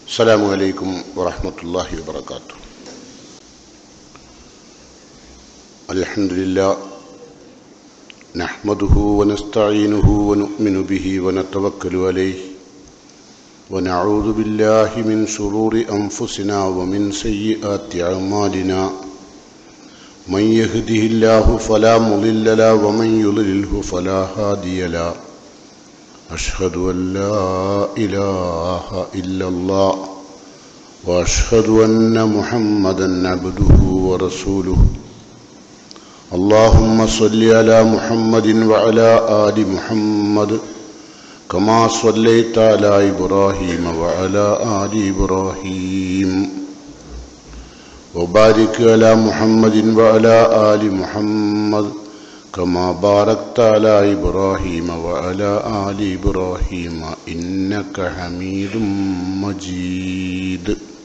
السلام عليكم ورحمة الله وبركاته الحمد لله نحمده ونستعينه ونؤمن به ونتوكل عليه ونعوذ بالله من شرور أنفسنا ومن سيئات أعمالنا من يهده الله فلا مضل له ومن يضلله فلا هادي له أشهد أن لا إله إلا الله وأشهد أن محمدا عبده ورسوله اللهم صل على محمد وعلى آل محمد كما صليت على إبراهيم وعلى آل إبراهيم وبارك على محمد وعلى آل محمد كما باركت على إبراهيم وعلى آل إبراهيم إنك حميد مجيد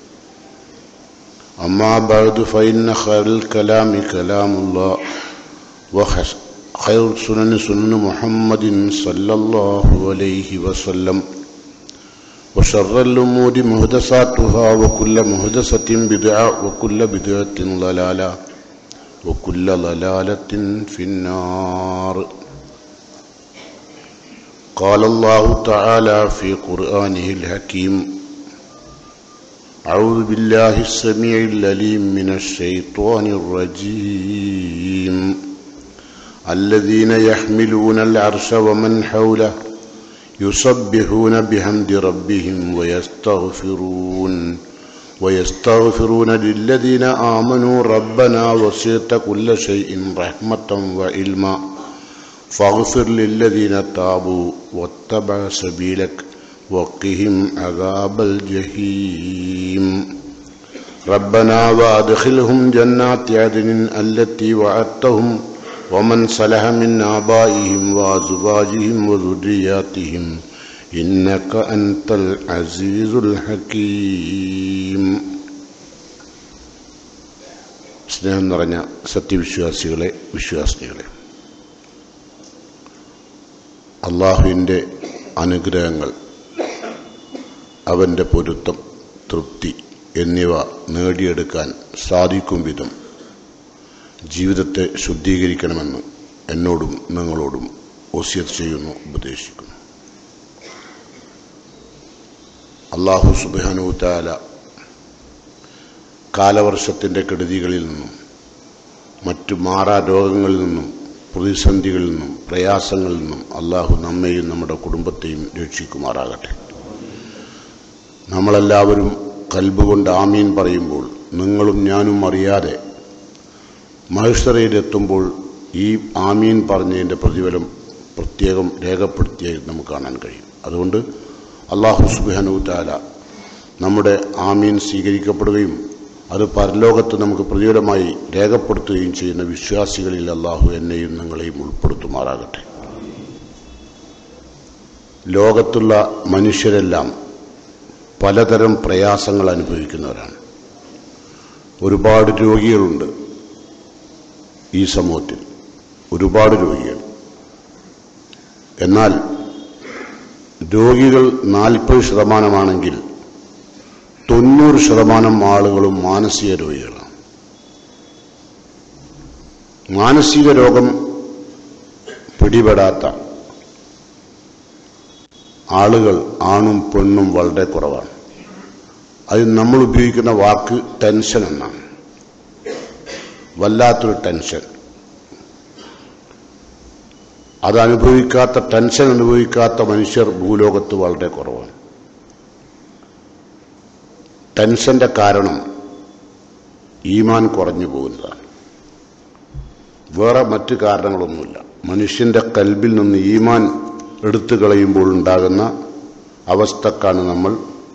أما بعد فإن خير الكلام كلام الله وخير السنن سنن محمد صلى الله عليه وسلم وشر الأمور مهدساتها وكل مهدسة بدعة وكل بدعة ضلالة وكل ضلالة في النار قال الله تعالى في قرآنه الحكيم أعوذ بالله السميع العليم من الشيطان الرجيم الذين يحملون العرش ومن حوله يسبحون بحمد ربهم ويستغفرون ويستغفرون للذين آمنوا ربنا وسعت كل شيء رحمة وعلما فاغفر للذين تابوا واتبعوا سبيلك وقهم عذاب الجحيم ربنا وادخلهم جنات عدن التي وعدتهم ومن صلح من آبائهم وأزواجهم وذرياتهم إنك أنت العزيز الحكيم സ്നേഹം നിറഞ്ഞ സത്യവിശ്വാസികളെ വിശ്വാസികളെ അള്ളാഹുവിൻ്റെ അനുഗ്രഹങ്ങൾ അവൻ്റെ പൊരുത്തം തൃപ്തി എന്നിവ നേടിയെടുക്കാൻ സാധിക്കും വിധം ജീവിതത്തെ ശുദ്ധീകരിക്കണമെന്ന് എന്നോടും നിങ്ങളോടും ഒസിയത്ത് ചെയ്യുന്നു ഉപദേശിക്കുന്നു അള്ളാഹു സുബാനുത്താല കാലവർഷത്തിൻ്റെ കെടുതികളിൽ നിന്നും മറ്റു മാറാ രോഗങ്ങളിൽ നിന്നും പ്രതിസന്ധികളിൽ നിന്നും പ്രയാസങ്ങളിൽ നിന്നും അള്ളാഹു നമ്മെയും നമ്മുടെ കുടുംബത്തെയും രക്ഷിക്കുമാറാകട്ടെ നമ്മളെല്ലാവരും കൽബുകൊണ്ട് ആമീൻ പറയുമ്പോൾ നിങ്ങളും ഞാനും അറിയാതെ മഹേശ്വരയിലെത്തുമ്പോൾ ഈ ആമീൻ പറഞ്ഞതിൻ്റെ പ്രതിഫലം പ്രത്യേകം രേഖപ്പെടുത്തിയായി നമുക്ക് കാണാൻ കഴിയും അതുകൊണ്ട് അള്ളാഹു സുബാനുത്താല നമ്മുടെ ആമീൻ സ്വീകരിക്കപ്പെടുകയും അത് പരലോകത്ത് നമുക്ക് പ്രതിഫലമായി രേഖപ്പെടുത്തുകയും ചെയ്യുന്ന വിശ്വാസികളിൽ അള്ളാഹു എന്നെയും നിങ്ങളെയും ഉൾപ്പെടുത്തുമാറാകട്ടെ ലോകത്തുള്ള മനുഷ്യരെല്ലാം പലതരം പ്രയാസങ്ങൾ അനുഭവിക്കുന്നവരാണ് ഒരുപാട് രോഗികളുണ്ട് ഈ സമൂഹത്തിൽ ഒരുപാട് രോഗികൾ എന്നാൽ രോഗികൾ നാൽപ്പത് ശതമാനമാണെങ്കിൽ തൊണ്ണൂറ് ശതമാനം ആളുകളും മാനസിക രോഗികളാണ് മാനസിക രോഗം പിടിപെടാത്ത ആളുകൾ ആണും പെണ്ണും വളരെ കുറവാണ് അത് നമ്മൾ ഉപയോഗിക്കുന്ന വാക്ക് ടെൻഷൻ എന്നാണ് വല്ലാത്തൊരു ടെൻഷൻ അത് അനുഭവിക്കാത്ത ടെൻഷൻ അനുഭവിക്കാത്ത മനുഷ്യർ ഭൂലോകത്ത് വളരെ കുറവാണ് ടെൻഷന്റെ കാരണം ഈമാൻ കുറഞ്ഞു പോകുന്നതാണ് വേറെ മറ്റു കാരണങ്ങളൊന്നുമില്ല മനുഷ്യന്റെ കൽബിൽ നിന്ന് ഈമാൻ എടുത്തു കളയുമ്പോൾ ഉണ്ടാകുന്ന അവസ്ഥക്കാണ് നമ്മൾ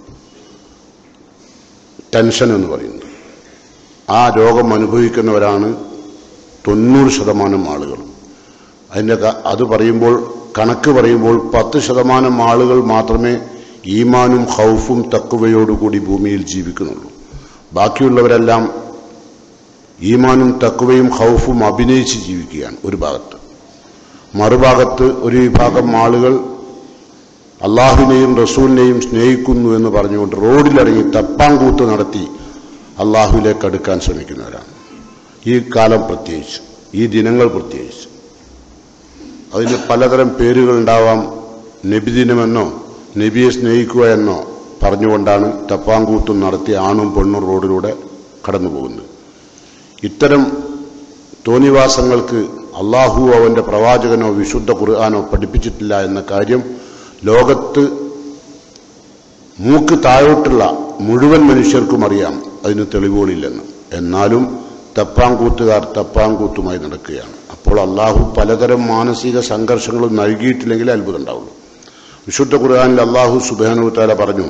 ടെൻഷൻ എന്ന് പറയുന്നത് ആ രോഗം അനുഭവിക്കുന്നവരാണ് തൊണ്ണൂറ് ശതമാനം ആളുകൾ അതിൻ്റെ അത് പറയുമ്പോൾ കണക്ക് പറയുമ്പോൾ പത്ത് ശതമാനം ആളുകൾ മാത്രമേ ഈമാനും ഹൗഫും തക്കുവയോടുകൂടി ഭൂമിയിൽ ജീവിക്കുന്നുള്ളൂ ബാക്കിയുള്ളവരെല്ലാം ഈമാനും തക്കുവയും ഹൗഫും അഭിനയിച്ച് ജീവിക്കുകയാണ് ഒരു ഭാഗത്ത് മറുഭാഗത്ത് ഒരു വിഭാഗം ആളുകൾ അള്ളാഹുവിനെയും റസൂലിനെയും സ്നേഹിക്കുന്നു എന്ന് പറഞ്ഞുകൊണ്ട് റോഡിലിറങ്ങി തപ്പാങ്കൂത്ത് നടത്തി അള്ളാഹുവിലേക്ക് അടുക്കാൻ ശ്രമിക്കുന്നവരാണ് ഈ കാലം പ്രത്യേകിച്ച് ഈ ദിനങ്ങൾ പ്രത്യേകിച്ച് അതിന് പലതരം പേരുകൾ ഉണ്ടാവാം നബിദിനമെന്നോ നബിയെ സ്നേഹിക്കുക എന്നോ പറഞ്ഞുകൊണ്ടാണ് തപ്പാങ്കൂത്തും നടത്തി ആണും പെണ്ണും റോഡിലൂടെ കടന്നു പോകുന്നത് ഇത്തരം തോന്നിവാസങ്ങൾക്ക് അള്ളാഹു അവന്റെ പ്രവാചകനോ വിശുദ്ധ ഖുർആാനോ പഠിപ്പിച്ചിട്ടില്ല എന്ന കാര്യം ലോകത്ത് മൂക്ക് താഴോട്ടുള്ള മുഴുവൻ മനുഷ്യർക്കും അറിയാം അതിന് തെളിവുകളില്ലെന്ന് എന്നാലും തപ്പാങ്കൂത്തുകാർ തപ്പാങ്കൂത്തുമായി നടക്കുകയാണ് അപ്പോൾ അള്ളാഹു പലതരം മാനസിക സംഘർഷങ്ങളും നൽകിയിട്ടില്ലെങ്കിൽ അത്ഭുതം ഉണ്ടാവുള്ളൂ വിശുദ്ധ ഖുർആാനിൽ അള്ളാഹു സുബാനുത്താല പറഞ്ഞു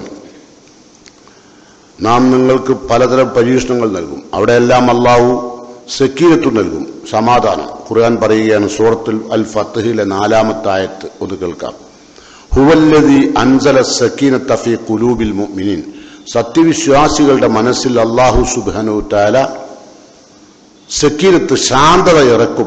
നാം നിങ്ങൾക്ക് പലതരം പരീക്ഷണങ്ങൾ നൽകും അവിടെയെല്ലാം അള്ളാഹു സക്കീനത്തു നൽകും സമാധാനം ഖുർആൻ പറയുകയാണ് സൂറത്തുൽ അൽ ഫത്തഹിലെ നാലാമത്തെ ആയത്ത് ഒന്ന് കേൾക്കാം ഹുവല്ലതി അൻസല സക്കീനത്ത ഫി കുലൂബിൽ മുഅ്മിനീൻ സത്യവിശ്വാസികളുടെ മനസ്സിൽ അള്ളാഹു സുബാനു താല സക്കീനത്ത് ശാന്തത ഇറക്കും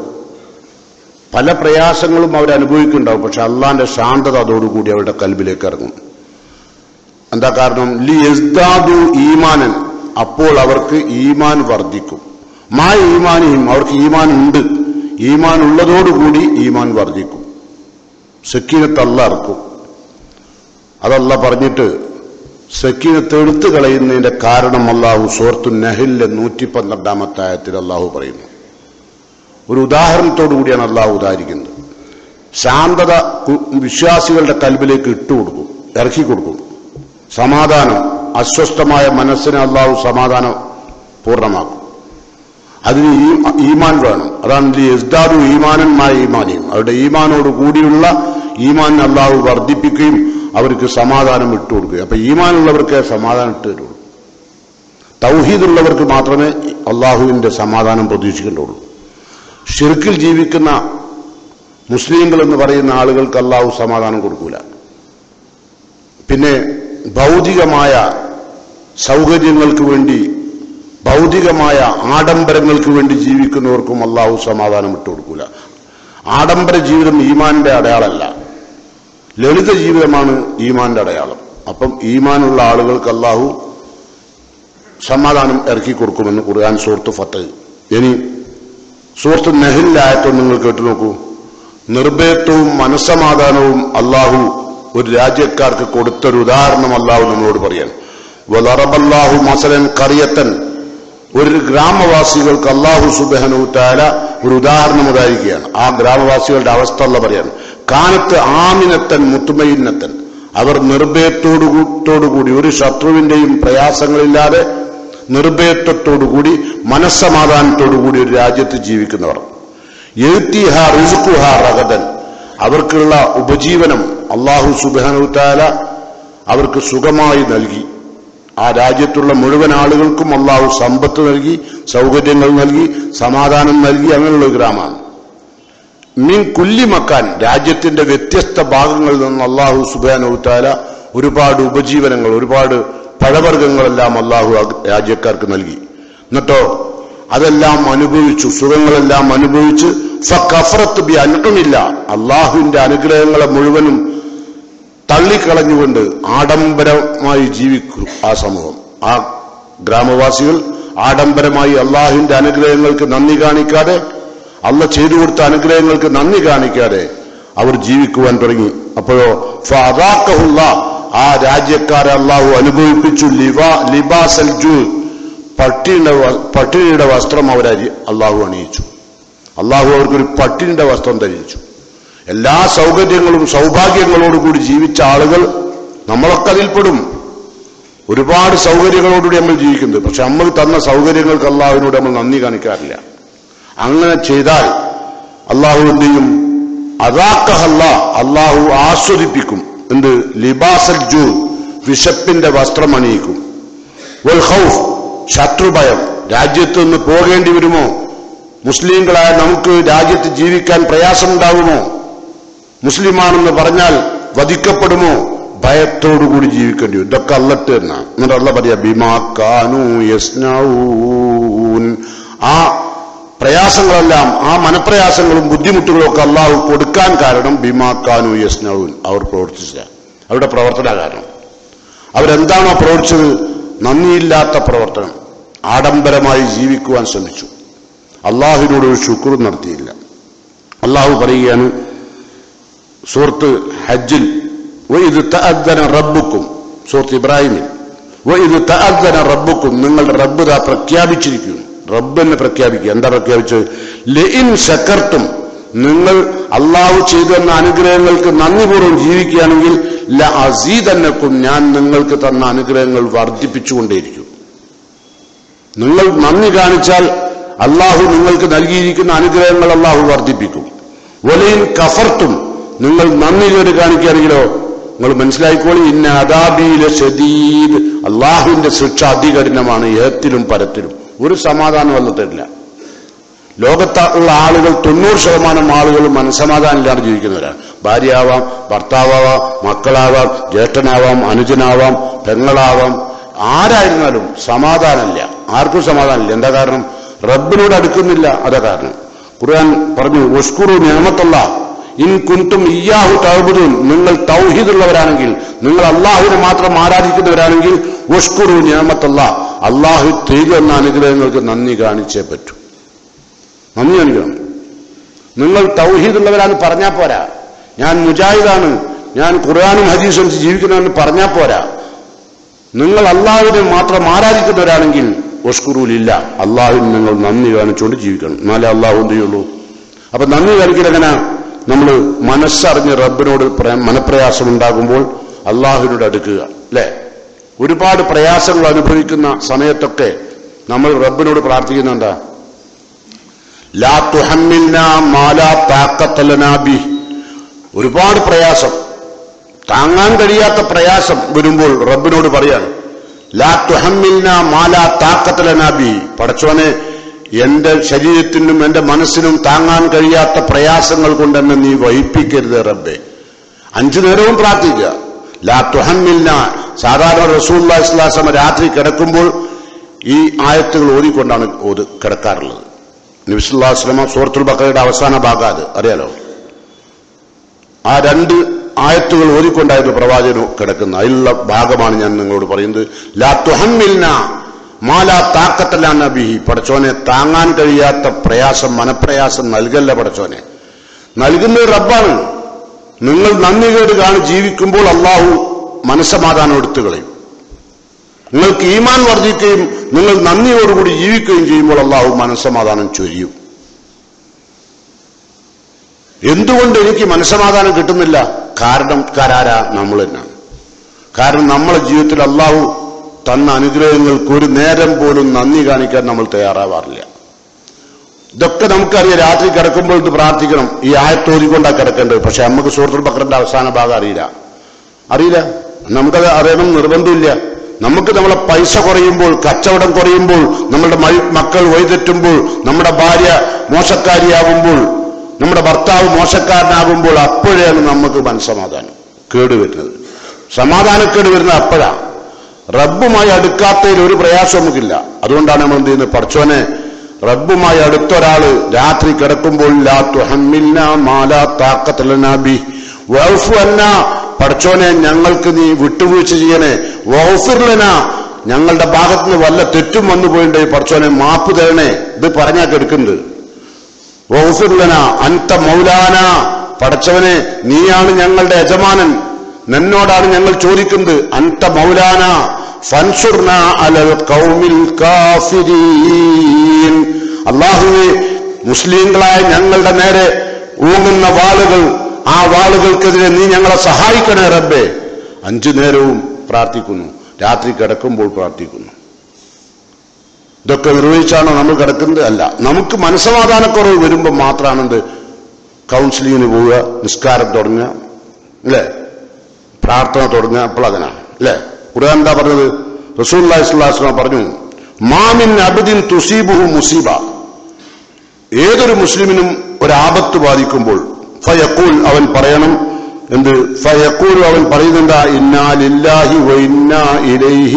പല പ്രയാസങ്ങളും അവർ അനുഭവിക്കുന്നുണ്ടാവും പക്ഷെ അള്ളാന്റെ ശാന്തത അതോടുകൂടി അവരുടെ കൽബിലേക്ക് ഇറങ്ങും എന്താ കാരണം ലി യസ്ദാദു ഈമാനൻ അപ്പോൾ അവർക്ക് ഈമാൻ വർദ്ധിക്കും മാ ഈമാനിയും അവർക്ക് ഈമാൻ ഉണ്ട് ഈമാൻ ഉള്ളതോടുകൂടി ഈമാൻ വർദ്ധിക്കും സക്കീനത്ത് അല്ല ഇറക്കും അതല്ല പറഞ്ഞിട്ട് സക്കീനത്ത് എടുത്തു കളയുന്നതിന്റെ കാരണം അള്ളാഹു സോർത്തു നഹിലിലെ നൂറ്റി പന്ത്രണ്ടാമത്തെ ആയത്തിൽ അള്ളാഹു പറയുന്നു ഒരു ഉദാഹരണത്തോടു കൂടിയാണ് അള്ളാഹു ഉദാഹരിക്കുന്നത് ശാന്തത കു- വിശ്വാസികളുടെ കൽബിലേക്ക് ഇട്ടുകൊടുക്കും ഇറക്കി കൊടുക്കും സമാധാനം അസ്വസ്ഥമായ മനസ്സിന് അള്ളാഹു സമാധാനം പൂർണ്ണമാക്കും അതിന് ഈ- ഈമാൻ വേണം അതാണ് യസ്ദാദു ഈമാനന്മായ ഈമാനിയും അവരുടെ ഈമാനോട് കൂടിയുള്ള ഈമാൻ അള്ളാഹു വർദ്ധിപ്പിക്കുകയും അവർക്ക് സമാധാനം ഇട്ടുകൊടുക്കുകയും അപ്പൊ ഈമാനുള്ളവർക്ക് സമാധാനം ഇട്ട് തരുള്ളൂ തൗഹീദുള്ളവർക്ക് മാത്രമേ അള്ളാഹുവിന്റെ സമാധാനം പ്രതീക്ഷിക്കേണ്ടുള്ളൂ ഷിർക്കിൽ ജീവിക്കുന്ന മുസ്ലിങ്ങൾ എന്ന് പറയുന്ന ആളുകൾക്ക് അള്ളാഹു സമാധാനം കൊടുക്കൂല പിന്നെ ഭൗതികമായ സൗകര്യങ്ങൾക്ക് വേണ്ടി ഭൗതികമായ ആഡംബരങ്ങൾക്ക് വേണ്ടി ജീവിക്കുന്നവർക്കും അള്ളാഹു സമാധാനം വിട്ടുകൊടുക്കൂല ആഡംബര ജീവിതം ഈമാന്റെ അടയാളമല്ല ലളിത ജീവിതമാണ് ഈമാന്റെ അടയാളം അപ്പം ഈമാനുള്ള ആളുകൾക്ക് അള്ളാഹു സമാധാനം ഇറക്കി കൊടുക്കുമെന്ന് ഖുർആൻ സൂറത്ത് ഫത്ത് ഇനി സൂറത്ത് നെഹിലായത്വം നിങ്ങൾ കേട്ടു നോക്കൂ നിർഭയത്വവും മനസ്സമാധാനവും അള്ളാഹു ഒരു രാജ്യക്കാർക്ക് കൊടുത്തൊരു ഉദാഹരണം അള്ളാഹു നമ്മളോട് പറയാൻ വലറബല്ലാഹു മസലൻ കറിയത്തൻ ഒരു ഗ്രാമവാസികൾക്ക് അള്ളാഹു സുബഹനു താല ഒരു ഉദാഹരണം ഉദാഹരിക്കുകയാണ് ആ ഗ്രാമവാസികളുടെ അവസ്ഥ അല്ല പറയാണ് കാനത്ത് ആമിനത്തൻ മുത്തുമയിന്നത്തൻ അവർ നിർഭയത്തോടുകൂടി ഒരു ശത്രുവിന്റെയും പ്രയാസങ്ങളില്ലാതെ നിർഭയത്വത്തോടുകൂടി മനസ്സമാധാനത്തോടുകൂടി ഒരു രാജ്യത്ത് ജീവിക്കുന്നവർ എഴുത്തിഹ റിസുഖുഹ റഗദൻ അവർക്കുള്ള ഉപജീവനം അള്ളാഹു സുബാനുത്താല അവർക്ക് സുഖമായി നൽകി ആ രാജ്യത്തുള്ള മുഴുവൻ ആളുകൾക്കും അള്ളാഹു സമ്പത്ത് നൽകി സൗകര്യങ്ങൾ നൽകി സമാധാനം നൽകി അങ്ങനെയുള്ള ഒരു ഗ്രാമമാണ് മീൻ കുല്ലിമക്കാൻ രാജ്യത്തിന്റെ വ്യത്യസ്ത ഭാഗങ്ങളിൽ നിന്ന് അള്ളാഹു സുബാനുത്താല ഒരുപാട് ഉപജീവനങ്ങൾ ഒരുപാട് പഴവർഗ്ഗങ്ങളെല്ലാം അള്ളാഹു ആ രാജ്യക്കാർക്ക് നൽകി എന്നിട്ടോ അതെല്ലാം അനുഭവിച്ചു സുഖങ്ങളെല്ലാം അനുഭവിച്ച് ഫക്കഫറത്ത് ബി അനുഗമില്ല അള്ളാഹുവിന്റെ അനുഗ്രഹങ്ങളെ മുഴുവനും തള്ളിക്കളഞ്ഞുകൊണ്ട് ആഡംബരമായി ജീവിക്കും ആ സമൂഹം ആ ഗ്രാമവാസികൾ ആഡംബരമായി അള്ളാഹുവിന്റെ അനുഗ്രഹങ്ങൾക്ക് നന്ദി കാണിക്കാതെ അല്ല ചെയ്തു കൊടുത്ത അനുഗ്രഹങ്ങൾക്ക് നന്ദി കാണിക്കാതെ അവർ ജീവിക്കുവാൻ തുടങ്ങി അപ്പോഴോ ഫാദാക്കഹുല്ല ആ രാജ്യക്കാരെ അള്ളാഹു അനുഭവിപ്പിച്ചു ലിവാ ലിബാസൽ ജൂ പട്ടിയുടെ വ- പട്ടിണിയുടെ വസ്ത്രം അവർ അള്ളാഹു അണിയിച്ചു അള്ളാഹു അവർക്കൊരു പട്ടിണിയുടെ വസ്ത്രം ധരിച്ചു എല്ലാ സൗകര്യങ്ങളും സൗഭാഗ്യങ്ങളോടുകൂടി ജീവിച്ച ആളുകൾ നമ്മളൊക്കെ അതിൽപ്പെടും ഒരുപാട് സൗകര്യങ്ങളോടുകൂടി നമ്മൾ ജീവിക്കുന്നത് പക്ഷെ നമ്മൾ തന്ന സൗകര്യങ്ങൾക്ക് അള്ളാഹുവിനോട് നമ്മൾ നന്ദി കാണിക്കാറില്ല അങ്ങനെ ചെയ്താൽ അള്ളാഹു എന്ത് ചെയ്യും അതാക്കഹല്ല അള്ളാഹു ആസ്വദിപ്പിക്കും എന്ത് ലിബാസൽ ജൂ വിശപ്പിന്റെ വസ്ത്രം അണിയിക്കും വൽ ഖൗഫ് ശത്രുഭയം രാജ്യത്ത് നിന്ന് പോകേണ്ടി വരുമോ മുസ്ലിങ്ങളായ നമുക്ക് രാജ്യത്ത് ജീവിക്കാൻ പ്രയാസമുണ്ടാകുമോ മുസ്ലിമാണെന്ന് പറഞ്ഞാൽ വധിക്കപ്പെടുമോ ഭയത്തോടുകൂടി ജീവിക്കേണ്ടി വരും ഇതൊക്കെ അല്ലട്ട് എന്നാ എന്നിട്ട് അല്ല പറയാ ബിമാക്കാനു യസ്നഊൻ ആ പ്രയാസങ്ങളെല്ലാം ആ മനപ്രയാസങ്ങളും ബുദ്ധിമുട്ടുകളും ഒക്കെ അള്ളാഹു കൊടുക്കാൻ കാരണം ബിമാക്കാനു യസ്നഊൻ അവർ പ്രവർത്തിച്ച അവരുടെ പ്രവർത്തന കാരണം അവരെന്താണോ പ്രവർത്തിച്ചത് നന്ദിയില്ലാത്ത പ്രവർത്തനം ആഡംബരമായി ജീവിക്കുവാൻ ശ്രമിച്ചു അള്ളാഹുവിനോട് ഒരു ശുക്ർ നടത്തിയില്ല അള്ളാഹു പറയുകയാണ് സൂറത്ത് ഹജ്ജിൽ ഇത് തഅദ്ദന റബ്ബുക്കും സൂറത്ത് ഇബ്രാഹിമിൽ ഇത് തഅദ്ദന റബ്ബുക്കും നിങ്ങളുടെ റബ്ബ് ദാ പ്രഖ്യാപിച്ചിരിക്കുന്നു റബ്ബ് തന്നെ പ്രഖ്യാപിക്കുക എന്താ പ്രഖ്യാപിച്ചത് ലഇൻ ശക്കർത്തും നിങ്ങൾ അള്ളാഹു ചെയ്തു തന്ന അനുഗ്രഹങ്ങൾക്ക് നന്ദിപൂർവ്വം ജീവിക്കുകയാണെങ്കിൽ ല അസീതന്നക്കും ഞാൻ നിങ്ങൾക്ക് തന്ന അനുഗ്രഹങ്ങൾ വർദ്ധിപ്പിച്ചുകൊണ്ടേയിരിക്കും നിങ്ങൾ നന്ദി കാണിച്ചാൽ അള്ളാഹു നിങ്ങൾക്ക് നൽകിയിരിക്കുന്ന അനുഗ്രഹങ്ങൾ അള്ളാഹു വർദ്ധിപ്പിക്കും ഒലയിൻ കഫർത്തും നിങ്ങൾ നന്ദി കേട് കാണിക്കുകയാണെങ്കിലോ നിങ്ങൾ മനസ്സിലായിക്കോളി ഇന്ന അദാബിയിലെ ഷദീദ് അള്ളാഹുവിന്റെ ശിക്ഷ അതികഠിനമാണ് ഏത്തിലും പരത്തിലും ഒരു സമാധാനം വന്നിട്ടില്ല ലോകത്തുള്ള ആളുകൾ തൊണ്ണൂറ് ശതമാനം ആളുകൾ മനസമാധാനം ഇല്ലാതെ ജീവിക്കുന്നവരാണ് ഭാര്യയാവാം ഭർത്താവാം മക്കളാവാം ജ്യേഷ്ഠനാവാം അനുജനാവാം പെങ്ങളാവാം ആരായിരുന്നാലും സമാധാനമില്ല ആർക്കും സമാധാനമില്ല എന്താ കാരണം റബ്ബിനോട് അടുക്കുന്നില്ല അതാ കാരണം ഖുർആൻ പറഞ്ഞു ഒസ്കുറു നിയമത്തല്ല ഇൻ കുന്തും ഇയാഹു തഴുബുദൂൻ നിങ്ങൾ തൗഹീദുള്ളവരാണെങ്കിൽ നിങ്ങൾ അള്ളാഹുവിനെ മാത്രം ആരാധിക്കുന്നവരാണെങ്കിൽ ഒസ്കുറു നിയമത്തല്ല അള്ളാഹു ചെയ്തു തന്ന അനുഗ്രഹങ്ങൾക്ക് നന്ദി കാണിച്ചേ പറ്റൂ നന്ദി കാണിക്കണം നിങ്ങൾ തൗഹീദുള്ളവരാന്ന് പറഞ്ഞാൽ പോരാ ഞാൻ മുജാഹിദാണ് ഞാൻ ഖുർആാനും ഹദീസും ജീവിക്കണമെന്ന് പറഞ്ഞാൽ പോരാ നിങ്ങൾ അള്ളാഹുവിനെ മാത്രം ആരാധിക്കുന്നവരാണെങ്കിൽ ഒസ്കുറൂലില്ല അള്ളാഹുവിന് നിങ്ങൾ നന്ദി കാണിച്ചുകൊണ്ട് ജീവിക്കണം എന്നാലേ അള്ളാഹു എന്ത് ചെയ്യുള്ളൂ അപ്പൊ നന്ദി കാണിക്കൽ എങ്ങനെ നമ്മൾ മനസ്സറിഞ്ഞ് റബ്ബിനോട് പ്ര- മനപ്രയാസം ഉണ്ടാകുമ്പോൾ അള്ളാഹുവിനോട് അടുക്കുക അല്ലെ ഒരുപാട് പ്രയാസങ്ങൾ അനുഭവിക്കുന്ന സമയത്തൊക്കെ നമ്മൾ റബ്ബിനോട് പ്രാർത്ഥിക്കുന്ന എന്താ ലാ തുഹമ്മിൽന മാലാ താക്കത്തലനാ ബി ഒരുപാട് പ്രയാസം താങ്ങാൻ കഴിയാത്ത പ്രയാസം വരുമ്പോൾ റബ്ബിനോട് പറയാണ് ലാ തുഹമ്മിൽന മാലാ താക്കത്തലനാ ബി പടച്ചോനെ എന്റെ ശരീരത്തിനും എന്റെ മനസ്സിനും താങ്ങാൻ കഴിയാത്ത പ്രയാസങ്ങൾ കൊണ്ട് എന്നെ നീ വഹിപ്പിക്കരുത് റബ്ബെ അഞ്ചു നേരവും പ്രാർത്ഥിക്കുക ലാ തുഹമ്മിൽന സാധാരണ റസൂല്ലാ ഇസ്ലാസമ രാത്രി കിടക്കുമ്പോൾ ഈ ആയത്തുകൾ ഓതിക്കൊണ്ടാണ് ഓത് കിടക്കാറുള്ളത് നബിസുല്ലാസ്ലമ സൂറത്തുൽ ബക്കറയുടെ അവസാന ഭാഗം അത് അറിയാലോ ആ രണ്ട് ആയത്തുകൾ ഓതിക്കൊണ്ടായിരുന്നു പ്രവാചകൻ കിടക്കുന്നത് അതിലുള്ള ഭാഗമാണ് ഞാൻ നിങ്ങളോട് പറയുന്നത് ലാ തുഹമ്മിൽന മാലാ താക്കത്തല്ല നബിഹി പടച്ചോനെ താങ്ങാൻ കഴിയാത്ത പ്രയാസം മനപ്രയാസം നൽകല്ല പടച്ചോനെ നൽകുന്നത് റബ്ബാണ് നിങ്ങൾ നന്ദി കേട് കാണി ജീവിക്കുമ്പോൾ അള്ളാഹു മനസ്സമാധാനം എടുത്തു കളയും നിങ്ങൾക്ക് ഈമാൻ വർദ്ധിക്കുകയും നിങ്ങൾ നന്ദിയോടുകൂടി ജീവിക്കുകയും ചെയ്യുമ്പോൾ അള്ളാഹു മനസ്സമാധാനം ചൊരിയും എന്തുകൊണ്ട് എനിക്ക് മനസ്സമാധാനം കിട്ടുന്നില്ല കാരണം കാരാരാ നമ്മൾ തന്നെയാണ് കാരണം നമ്മളെ ജീവിതത്തിൽ അള്ളാഹു തന്ന അനുഗ്രഹങ്ങൾക്ക് ഒരു നേരം പോലും നന്ദി കാണിക്കാൻ നമ്മൾ തയ്യാറാവാറില്ല ഇതൊക്കെ നമുക്കറിയാം രാത്രി കിടക്കുമ്പോൾ ഇത് പ്രാർത്ഥിക്കണം ഈ ആയത്തോതിക്കൊണ്ടാ കിടക്കേണ്ടത് പക്ഷെ നമുക്ക് സുഹൃത്തുൽ ബക്കറിന്റെ അവസാന ഭാഗം അറിയില്ല അറിയില്ല നമുക്കത് അറിയണം നിർബന്ധമില്ല നമുക്ക് നമ്മളെ പൈസ കുറയുമ്പോൾ കച്ചവടം കുറയുമ്പോൾ നമ്മുടെ മഴ- മക്കൾ വഴിതെറ്റുമ്പോൾ നമ്മുടെ ഭാര്യ മോശക്കാരിയാകുമ്പോൾ നമ്മുടെ ഭർത്താവ് മോശക്കാരനാകുമ്പോൾ അപ്പോഴാണ് നമുക്ക് മനസ്സമാധാനം കേടുവരുന്നത് സമാധാനക്കേട് വരുന്നത് അപ്പോഴാണ് റബ്ബുമായി അടുക്കാത്തതിൽ ഒരു പ്രയാസം നമുക്കില്ല അതുകൊണ്ടാണ് നമ്മൾ എന്ത് ചെയ്യുന്നത് പഠിച്ചോനെ റബ്ബുമായി അടുത്തൊരാള് രാത്രി കിടക്കുമ്പോൾ ലാ തുഹമ്മിൽന മാലാ താക്കത്തലനാ ബി വൗഫു അന്ന പഠിച്ചോനെ ഞങ്ങൾക്ക് നീ വിട്ടുവീഴ്ച ചെയ്യണേ വൗഫിർലന ഞങ്ങളുടെ ഭാഗത്ത് നിന്ന് വല്ല തെറ്റും വന്നു പോയിണ്ടെങ്കിൽ പഠിച്ചോനെ മാപ്പ് തരണേ ഇത് പറഞ്ഞാ കെടുക്കുന്നത് വൗഫിർലന അൻത മൗലാന പടച്ചവനെ നീയാണ് ഞങ്ങളുടെ യജമാനൻ നിന്നോടാണ് ഞങ്ങൾ ചോദിക്കുന്നത് അൻത മൗലാന ഫൻസുർന അലൽ ഖൗമിൽ കാഫിരീൻ അള്ളാഹുവെ മുസ്ലിങ്ങളായ ഞങ്ങളുടെ നേരെ ഊങ്ങുന്ന വാളുകൾ ആ വാളുകൾക്കെതിരെ നീ ഞങ്ങളെ സഹായിക്കണേ റബ്ബേ അഞ്ചു നേരവും പ്രാർത്ഥിക്കുന്നു രാത്രി കിടക്കുമ്പോൾ പ്രാർത്ഥിക്കുന്നു ഇതൊക്കെ നിർവഹിച്ചാണോ നമ്മൾ കിടക്കുന്നത് അല്ല നമുക്ക് മനസ്സമാധാനക്കുറവ് വരുമ്പോൾ മാത്രമാണെന്ത് കൗൺസിലിങ്ങിന് പോവുക നിസ്കാരം തുടങ്ങുക അല്ലേ പ്രാർത്ഥന തുടങ്ങുക അപ്പോൾ അതിനാണ് അല്ലേ ഖുർആൻ എന്താ പറഞ്ഞത് റസൂല്ലാ ഇസ്ലാസ്ലാം പറഞ്ഞു മാമിൻ അബദിൻ തുസീബുഹു മുസീബ ഏതൊരു മുസ്ലിമിനും ഒരു ആപത്ത് ബാധിക്കുമ്പോൾ ഫയക്കൂൽ അവൻ പറയണം എന്ത് ഫയക്കൂൽ അവൻ പറയുന്നുണ്ട് ഇന്നാ ലില്ലാഹി വ ഇന്നാ ഇലൈഹി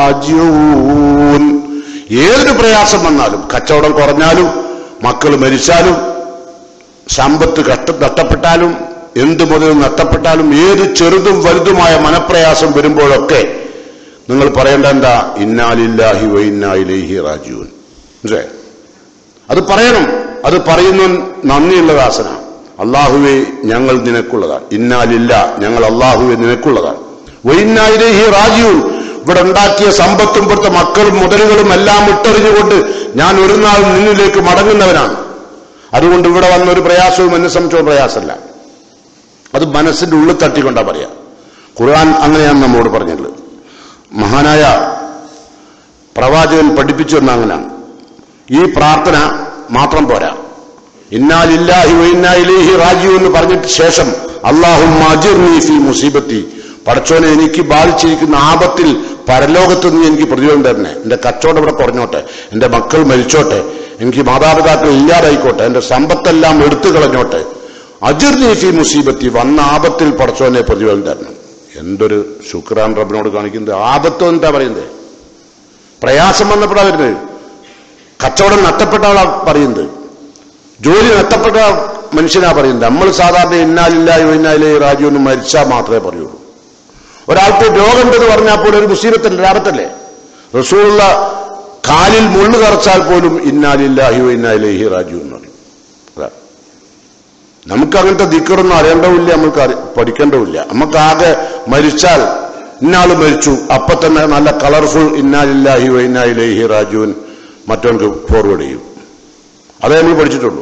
റാജിഊൻ ഏതൊരു പ്രയാസം വന്നാലും കച്ചവടം കുറഞ്ഞാലും മക്കൾ മരിച്ചാലും സമ്പത്ത് കഷ്ട നഷ്ടപ്പെട്ടാലും എന്ത് മുതൽ നഷ്ടപ്പെട്ടാലും ഏത് ചെറുതും വലുതുമായ മനപ്രയാസം വരുമ്പോഴൊക്കെ നിങ്ങൾ പറയേണ്ട എന്താ ഇന്നാലില്ലാഹി വൈന്നായിലേഹി റാജീവൻ മനസ്സിലായോ അത് പറയണം അത് പറയുന്ന നന്ദിയുള്ള ദാസന അള്ളാഹുവെ ഞങ്ങൾ നിനക്കുള്ളതാണ് ഇന്നാലില്ല ഞങ്ങൾ അള്ളാഹുവെ നിനക്കുള്ളതാണ് വൈന്നായിലേഹി റാജീവൻ ഇവിടെ ഉണ്ടാക്കിയ സമ്പത്തും ഇവിടുത്തെ മക്കളും മുതലുകളും എല്ലാം ഇട്ടെറിഞ്ഞുകൊണ്ട് ഞാൻ ഒരു നാൾ നിന്നിലേക്ക് മടങ്ങുന്നവനാണ് അതുകൊണ്ട് ഇവിടെ വന്ന ഒരു പ്രയാസവും എന്നെ സംബന്ധിച്ചോ പ്രയാസമല്ല അത് മനസ്സിന്റെ ഉള്ളിൽ തട്ടിക്കൊണ്ടാ പറയാ ഖുർആൻ അങ്ങനെയാണ് നമ്മോട് പറഞ്ഞിട്ടുള്ളത് മഹാനായ പ്രവാചകൻ പഠിപ്പിച്ചു തന്ന അങ്ങനെയാണ് ഈ പ്രാർത്ഥന മാത്രം പോരാ ഇന്നാലില്ലാഹി വൈന്നായിലേഹി റാജു എന്ന് പറഞ്ഞിട്ട് ശേഷം അള്ളാഹു ഫി മുസീബത്തി പടച്ചോനെ എനിക്ക് ബാധിച്ചിരിക്കുന്ന ആപത്തിൽ പരലോകത്ത് നിന്ന് എനിക്ക് പ്രതിഫലം തരണേ എന്റെ കച്ചവടം ഇവിടെ കുറഞ്ഞോട്ടെ എന്റെ മക്കൾ മരിച്ചോട്ടെ എനിക്ക് മാതാപിതാക്കൾ ഇല്ലാതായിക്കോട്ടെ എന്റെ സമ്പത്തെല്ലാം എടുത്തു കളഞ്ഞോട്ടെ അജിർനി ഫി മുസീബത്തി വന്ന ആപത്തിൽ പടച്ചോനെ പ്രതിഫലം തരണം എന്തൊരു ശുക്രാൻ റബ്ബിനോട് കാണിക്കുന്നത് ആപത്തോ എന്താ പറയുന്നത് പ്രയാസം വന്നപ്പോഴാ വരുന്നത് കച്ചവടം നഷ്ടപ്പെട്ട ആളാ പറയുന്നത് ജോലി നഷ്ടപ്പെട്ട മനുഷ്യനാ പറയുന്നത് നമ്മൾ സാധാരണ ഇന്നാലില്ല ഇന്നാലേ രാജു എന്ന് മരിച്ചാൽ മാത്രമേ പറയുള്ളൂ ഒരാൾക്ക് രോഗമുണ്ടെന്ന് പറഞ്ഞാൽ പോലും ഒരു മുസീബത്തല്ലേ ലാഭത്തല്ലേ റസൂലുള്ള കാലിൽ മുള്ളു കറച്ചാൽ പോലും ഇന്നാലില്ലാഹി ഇന്നാലേഹി രാജു എന്ന് പറയും അതാ നമുക്ക് അങ്ങനത്തെ ദിക്കറൊന്നും അറിയേണ്ടവില്ല നമുക്ക് അറി- പഠിക്കേണ്ടവില്ല നമുക്ക് ആകെ മരിച്ചാൽ ഇന്നാള് മരിച്ചു അപ്പൊ തന്നെ നല്ല കളർഫുൾ ഇന്നാലില്ലാഹി ഇന്നാലേഹി രാജുവിൻ മറ്റവർക്ക് ഫോർവേഡ് ചെയ്യും അതേ നമ്മൾ പഠിച്ചിട്ടുള്ളൂ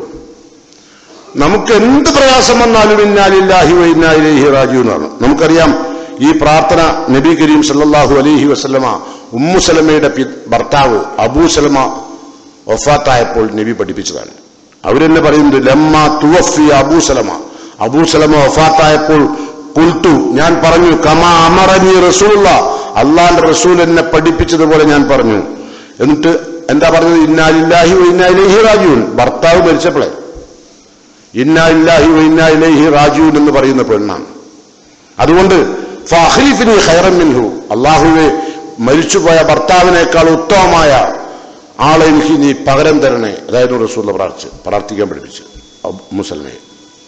നമുക്ക് എന്ത് പ്രയാസം വന്നാലും ഇന്നാലില്ലാഹി ഇന്നാലേഹി രാജു എന്നാണ് നമുക്കറിയാം ഈ പ്രാർത്ഥന നബി കരീം സല്ലല്ലാഹു അലൈഹി വസല്ലമ ഉമ്മുസലമയുടെ പി- ഭർത്താവ് അബൂസലമ വഫാത്തായപ്പോൾ നബി പഠിപ്പിച്ചതാണ് അവരെന്നെ പറയുന്നത് ലമ്മ തുവഫി അബൂസലമ അബൂസലമ വഫാത്തായപ്പോൾ കുൽത്തു ഞാൻ പറഞ്ഞു കമാ അമറനി റസൂള്ള അള്ളാന്റെ റസൂൽ എന്നെ പഠിപ്പിച്ചതുപോലെ ഞാൻ പറഞ്ഞു എന്നിട്ട് എന്താ പറഞ്ഞത് ഇന്നാലില്ലാഹി ഇന്നാലിഹി റാജുൻ ഭർത്താവ് മരിച്ചപ്പോഴേ ഇന്നാലില്ലാഹി ഇന്നാലിഹി റാജുൻ എന്ന് പറയുന്ന പെണ്ണാണ് അതുകൊണ്ട് ഫഹ്ലിഫിനി ഖൈറൻ മിൻഹു അള്ളാഹുവെ മരിച്ചുപോയ ഭർത്താവിനേക്കാൾ ഉത്തമമായ ആളെ എനിക്ക് നീ പകരം തരണേ അതായത് റസൂല്ല പ്രാർത്ഥിച്ച് പ്രാർത്ഥിക്കാൻ പഠിപ്പിച്ച് മുസൽമയെ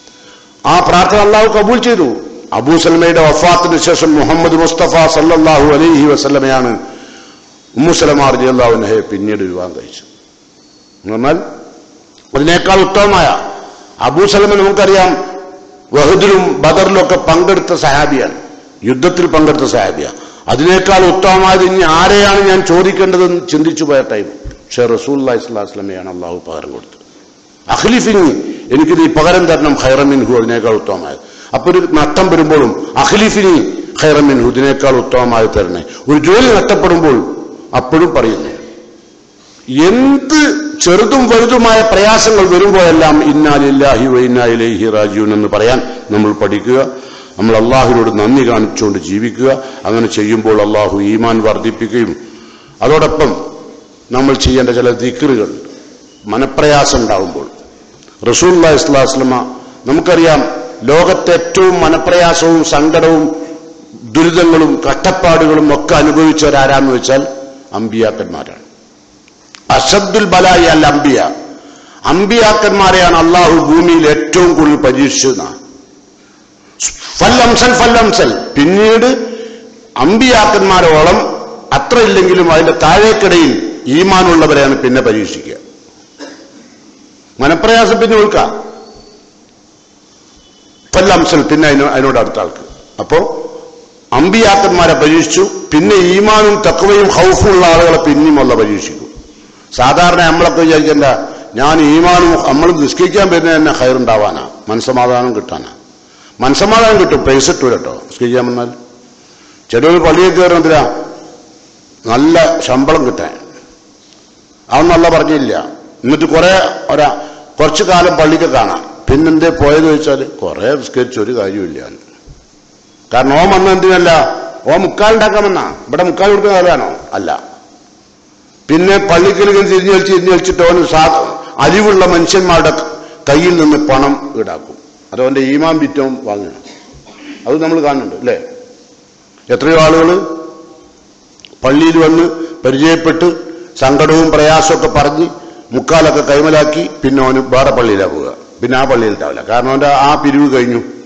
ആ പ്രാർത്ഥന അള്ളാഹു കബൂൽ ചെയ്തു അബൂ സലമയുടെ വഫാത്തിന് ശേഷം മുഹമ്മദ് മുസ്തഫ സല്ലല്ലാഹു അലൈഹി വസല്ലമയാണ് ഉമ്മുസലമാർ ജിയല്ലാഹുനഹയെ പിന്നീട് വിവാഹം കഴിച്ചു എന്നാൽ അതിനേക്കാൾ ഉത്തമമായ അബൂ സലമ നമുക്കറിയാം വഹദിലും ബദറിലും ഒക്കെ പങ്കെടുത്ത സഹാബിയാണ് യുദ്ധത്തിൽ പങ്കെടുത്ത സഹാബിയാണ് അതിനേക്കാൾ ഉത്തമമായത് ഇനി ആരെയാണ് ഞാൻ ചോദിക്കേണ്ടതെന്ന് ചിന്തിച്ചു പോയ ടൈം പക്ഷേ റസൂൽ ഇസ്ലാസ്ലമയാണ് അള്ളാഹു പകരം കൊടുത്തത് അഖ്ലിഫിനി എനിക്ക് നീ പകരം തരണം ഖൈറമിൻഹു അതിനേക്കാൾ ഉത്തമമായത് അപ്പൊ ഒരു നഷ്ടം വരുമ്പോഴും അഖ്ലിഫിനി ഖൈറമിൻഹു ഇതിനേക്കാൾ ഉത്തമമായി തരണേ ഒരു ജോലി നഷ്ടപ്പെടുമ്പോൾ അപ്പോഴും പറയുന്നു എന്ത് ചെറുതും വലുതുമായ പ്രയാസങ്ങൾ വരുമ്പോഴെല്ലാം ഇന്നാലില്ലാഹി വൈന്നായിലേഹി റാജീവൻ എന്ന് പറയാൻ നമ്മൾ പഠിക്കുക നമ്മൾ അള്ളാഹുവിനോട് നന്ദി കാണിച്ചുകൊണ്ട് ജീവിക്കുക അങ്ങനെ ചെയ്യുമ്പോൾ അള്ളാഹു ഈമാൻ വർദ്ധിപ്പിക്കുകയും അതോടൊപ്പം നമ്മൾ ചെയ്യേണ്ട ചില ദിക്റുകൾ മനപ്രയാസം ഉണ്ടാകുമ്പോൾ റസൂല്ലാ ഇസ്ലാസ്ലമ നമുക്കറിയാം ലോകത്തെ ഏറ്റവും മനപ്രയാസവും സങ്കടവും ദുരിതങ്ങളും കഷ്ടപ്പാടുകളും ഒക്കെ അനുഭവിച്ചവരാരാന്ന് വെച്ചാൽ അമ്പിയാക്കന്മാരാണ് അഷദ്ദുൽ ബലായി അൽ അംബിയ അമ്പിയാക്കന്മാരെയാണ് അള്ളാഹു ഭൂമിയിൽ ഏറ്റവും കൂടുതൽ പരീക്ഷിച്ചതെന്നാണ് ഫല്ലംസൽ ഫല്ലംസൽ പിന്നീട് അമ്പിയാക്കന്മാരോളം അത്ര ഇല്ലെങ്കിലും അതിന്റെ താഴേക്കിടയിൽ ഈമാനുള്ളവരെയാണ് പിന്നെ പരീക്ഷിക്കുക മനപ്രയാസം പിന്നെ ഒഴുക്കാം ഫല്ലംസൽ പിന്നെ അതിനോ അതിനോട് അടുത്ത ആൾക്ക് അപ്പോ അമ്പിയാക്കന്മാരെ പരീക്ഷിച്ചു പിന്നെ ഈമാനും തക്കവയും ഹൗഫും ഉള്ള ആളുകളെ പിന്നെയും അല്ല പരീക്ഷിക്കും സാധാരണ നമ്മളൊക്കെ വിചാരിക്കണ്ട ഞാൻ ഈമാനും നമ്മൾ നിസ്കരിക്കാൻ വരുന്ന തന്നെ ഹയറുണ്ടാവാനാ മനസ്സമാധാനം കിട്ടാനാ മനസ്സമാധാനം കിട്ടും പൈസ ഇട്ടൂല കേട്ടോ നിസ്കരിക്കാൻ വന്നാൽ ചിലവർ പള്ളിയിൽ കയറുന്നതിലാ നല്ല ശമ്പളം കിട്ടാൻ അവൻ നല്ല പറഞ്ഞില്ല എന്നിട്ട് കുറെ ഒരാ കുറച്ചു കാലം പള്ളിക്ക് കാണാം പിന്നെന്തേ പോയെന്ന് ചോദിച്ചാൽ കുറെ നിസ്കരിച്ച ഒരു കാര്യമില്ല കാരണം ഓം വന്ന എന്തിനല്ല ഓ മുക്കാലുണ്ടാക്കാൻ വന്നാ ഇവിടെ മുക്കാൽ കൊടുക്കുന്ന കാലമാണോ അല്ല പിന്നെ പള്ളിക്കലികൾ തിരിഞ്ഞു വലിച്ച് തിരിഞ്ഞു വലിച്ചിട്ട് അവന് സാ അരിവുള്ള മനുഷ്യന്മാരുടെ കയ്യിൽ നിന്ന് പണം ഈടാക്കും അത് അവന്റെ ഈമാൻ വിറ്റവും വാങ്ങണം അത് നമ്മൾ കാണുന്നുണ്ട് അല്ലേ എത്രയോ ആളുകൾ പള്ളിയിൽ വന്ന് പരിചയപ്പെട്ട് സങ്കടവും പ്രയാസമൊക്കെ പറഞ്ഞ് മുക്കാലൊക്കെ കൈമലാക്കി പിന്നെ അവന് വേറെ പള്ളിയിലാണ് പോവുക പിന്നെ ആ പള്ളിയിൽ ഉണ്ടാവില്ല കാരണം അവന്റെ ആ പിരിവ് കഴിഞ്ഞു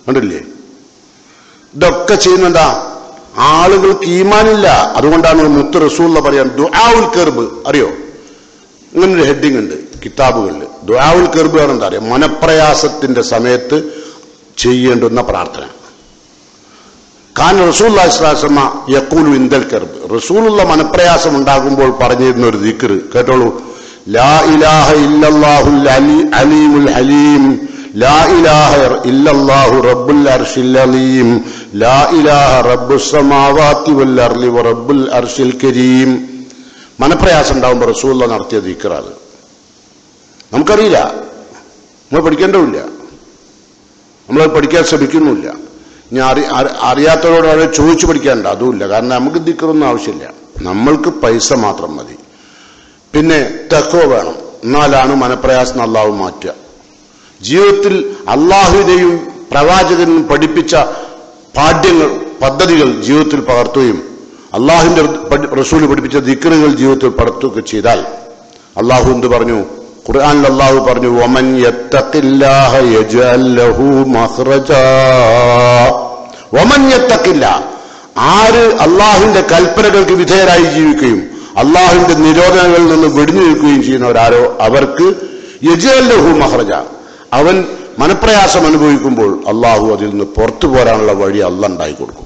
കണ്ടില്ലേ ഇതൊക്കെ ചെയ്യുന്നെന്താ ആളുകൾക്ക് ഈമാനില്ല അതുകൊണ്ടാണ് മുത്ത് റസൂള്ള പറയാൻ ദുആഉൽ കർബ് അറിയോ ഇങ്ങനൊരു ഹെഡിങ് ഉണ്ട് കിതാബുകളിൽ ദുആഉൽ കർബ് ആണ് എന്താ അറിയാം മനപ്രയാസത്തിന്റെ സമയത്ത് ചെയ്യേണ്ടുന്ന പ്രാർത്ഥന കാൻ റസൂല്ലാസ്ലാസമ്മ യക്കൂലു ഇന്ദൽ കർബ് റസൂലുള്ള മനപ്രയാസം ഉണ്ടാകുമ്പോൾ പറഞ്ഞിരുന്ന ഒരു ദിക്ർ കേട്ടോളൂ ലാ ഇലാഹ ഇല്ലല്ലാഹുൽ അലി അലീമുൽ ഹലീം ലാ ഇലാഹ ഇല്ലല്ലാഹു റബ്ബുൽ അർഷിൽ അലീം ലാ ഇലാഹ റബ്ബുസ് സമാവാതി വൽ അർളി വ റബ്ബുൽ അർഷിൽ കരീം മനപ്രയാസം ഉണ്ടാകുമ്പോൾ റസൂലുള്ള നടത്തിയ ദിക്ർ അത് നമുക്കറിയില്ല നമ്മൾ പഠിക്കേണ്ടതില്ല നമ്മൾ പഠിക്കാൻ ശ്രമിക്കുന്നുമില്ല ഞാൻ അറി അറി- അറിയാത്തവരോട് അവരെ ചോദിച്ചു പഠിക്കാനുണ്ട് അതുമില്ല കാരണം നമുക്ക് ദിക്കറൊന്നും ആവശ്യമില്ല നമ്മൾക്ക് പൈസ മാത്രം മതി പിന്നെ തെക്കോ വേണം എന്നാലാണ് മനപ്രയാസം അള്ളാഹു മാറ്റുക ജീവിതത്തിൽ അള്ളാഹുവിനെയും പ്രവാചകനും പഠിപ്പിച്ച പാഠ്യങ്ങൾ പദ്ധതികൾ ജീവിതത്തിൽ പകർത്തുകയും അള്ളാഹുവിന്റെ റസൂല് പഠിപ്പിച്ച ദിക്കറുകൾ ജീവിതത്തിൽ പകർത്തുകയൊക്കെ ചെയ്താൽ അള്ളാഹു എന്ത് പറഞ്ഞു ഖുർആനിൽ അള്ളാഹു പറഞ്ഞു വമൻ യത്തഖില്ലാഹ യജ്അൽ ലഹു മഖ്റജാ വമൻ യത്തഖില്ല ആര് അള്ളാഹുവിന്റെ കൽപ്പനകൾക്ക് വിധേയരായി ജീവിക്കുകയും അള്ളാഹുവിന്റെ നിരോധനങ്ങളിൽ നിന്ന് വെടിഞ്ഞു നിൽക്കുകയും ചെയ്യുന്നവരാരോ അവർക്ക് യജ്അൽ ലഹു മഖ്റജ അവൻ മനപ്രയാസം അനുഭവിക്കുമ്പോൾ അള്ളാഹു അതിൽ നിന്ന് പുറത്തു പോരാനുള്ള വഴി അല്ല ഉണ്ടായി കൊടുക്കും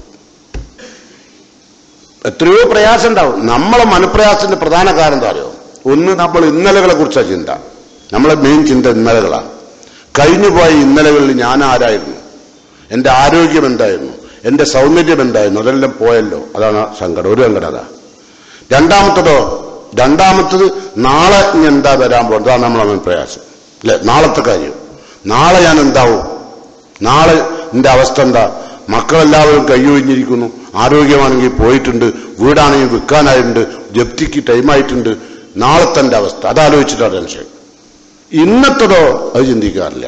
എത്രയോ പ്രയാസം ഉണ്ടാവും നമ്മളെ മനപ്രയാസത്തിന്റെ പ്രധാന കാരണം എന്താ അറിയോ ഒന്ന് നമ്മൾ ഇന്നലകളെ കുറിച്ചാണ് ചിന്ത നമ്മളെ മെയിൻ ചിന്ത ഇന്നലകളാണ് കഴിഞ്ഞുപോയ ഇന്നലകളിൽ ഞാൻ ആരായിരുന്നു എന്റെ ആരോഗ്യം എന്തായിരുന്നു എന്റെ സൗന്ദര്യം എന്തായിരുന്നു അതെല്ലാം പോയല്ലോ അതാണ് സങ്കടം ഒരു സങ്കടം അതാ രണ്ടാമത്തതോ രണ്ടാമത്തത് നാളെ ഇനി എന്താ വരാൻ പോകുന്നത് അതാണ് നമ്മളെ മനപ്രയാസം അല്ലെ നാളത്തെ കാര്യം നാളെ ഞാൻ എന്താവും നാളെ എന്റെ അവസ്ഥ എന്താ മക്കളെല്ലാവരും കൈയൊഴിഞ്ഞിരിക്കുന്നു ആരോഗ്യമാണെങ്കിൽ പോയിട്ടുണ്ട് വീടാണെങ്കിൽ വിൽക്കാനായിട്ടുണ്ട് ജപ്തിക്ക് ടൈമായിട്ടുണ്ട് നാളത്തെ എന്റെ അവസ്ഥ അതാലോചിച്ചിട്ടാണ് ടെൻഷൻ ഇന്നത്തതോ അത് ചിന്തിക്കാറില്ല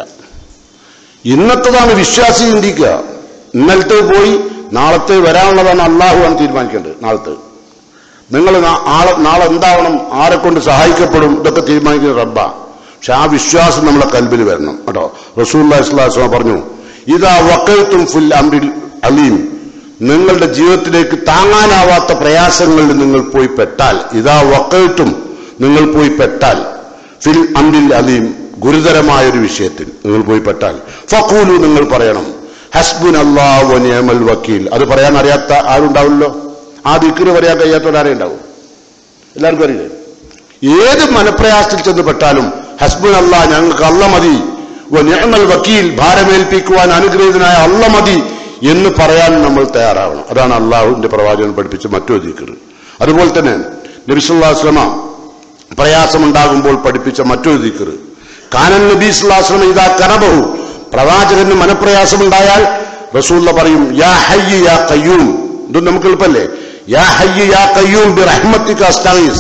ഇന്നത്തതാണ് വിശ്വാസി ചിന്തിക്കുക ഇന്നലത്തെ പോയി നാളത്തെ വരാനുള്ളതാണ് അള്ളാഹുവാണ് തീരുമാനിക്കേണ്ടത് നാളത്തെ നിങ്ങൾ നാളെ നാളെ എന്താവണം ആരെ കൊണ്ട് സഹായിക്കപ്പെടും ഇതൊക്കെ തീരുമാനിക്കുന്ന റബ്ബ പക്ഷെ ആ വിശ്വാസം നമ്മളെ കൽബിൽ വരണം കേട്ടോ റസൂല്ലാ ഇസ്ലാസ്ലാം പറഞ്ഞു ഇതാ വക്കയത്തും ഫുൽ അമ്രിൽ അലീം നിങ്ങളുടെ ജീവിതത്തിലേക്ക് താങ്ങാനാവാത്ത പ്രയാസങ്ങളിൽ നിങ്ങൾ പോയി പെട്ടാൽ ഇതാ വക്കയത്തും നിങ്ങൾ പോയി പെട്ടാൽ ഫിൽ അമ്രിൽ അലീം ഗുരുതരമായ ഒരു വിഷയത്തിൽ നിങ്ങൾ പോയി പെട്ടാൽ ഫക്കൂലു നിങ്ങൾ പറയണം ഹസ്ബുൻ അള്ളാഹു നിയമൽ വക്കീൽ അത് പറയാൻ അറിയാത്ത ആരുണ്ടാവില്ലോ ആ ദിക്കിന് പറയാൻ കഴിയാത്തവരാരെ ഉണ്ടാവും എല്ലാവർക്കും അറിയില്ലേ ഏത് മനപ്രയാസത്തിൽ ചെന്ന് പെട്ടാലും ഹസ്ബുൻ അല്ലാ ഞങ്ങൾക്ക് അല്ല മതി നിയമൽ വക്കീൽ ഭാരമേൽപ്പിക്കുവാൻ അനുഗ്രഹീതനായ അല്ല മതി എന്ന് പറയാൻ നമ്മൾ തയ്യാറാവണം അതാണ് അള്ളാഹുവിന്റെ പ്രവാചകൻ പഠിപ്പിച്ച മറ്റൊരു ദിക്കർ അതുപോലെ തന്നെ നബിസുല്ലാസ്ലമ പ്രയാസമുണ്ടാകുമ്പോൾ പഠിപ്പിച്ച മറ്റൊരു ദിക്കർ കാനൻ നബി സുല്ലാസ്ലമ ഇതാ കനബഹു പ്രവാചകന് മനപ്രയാസമുണ്ടായാൽ റസൂല്ല പറയും യാ ഹയ്യ യാ കയ്യൂം ഇത് നമുക്ക് എളുപ്പല്ലേ യാ ഹയ്യ യാ കയ്യൂം ബി റഹ്മത്തിക അസ്തഗീസ്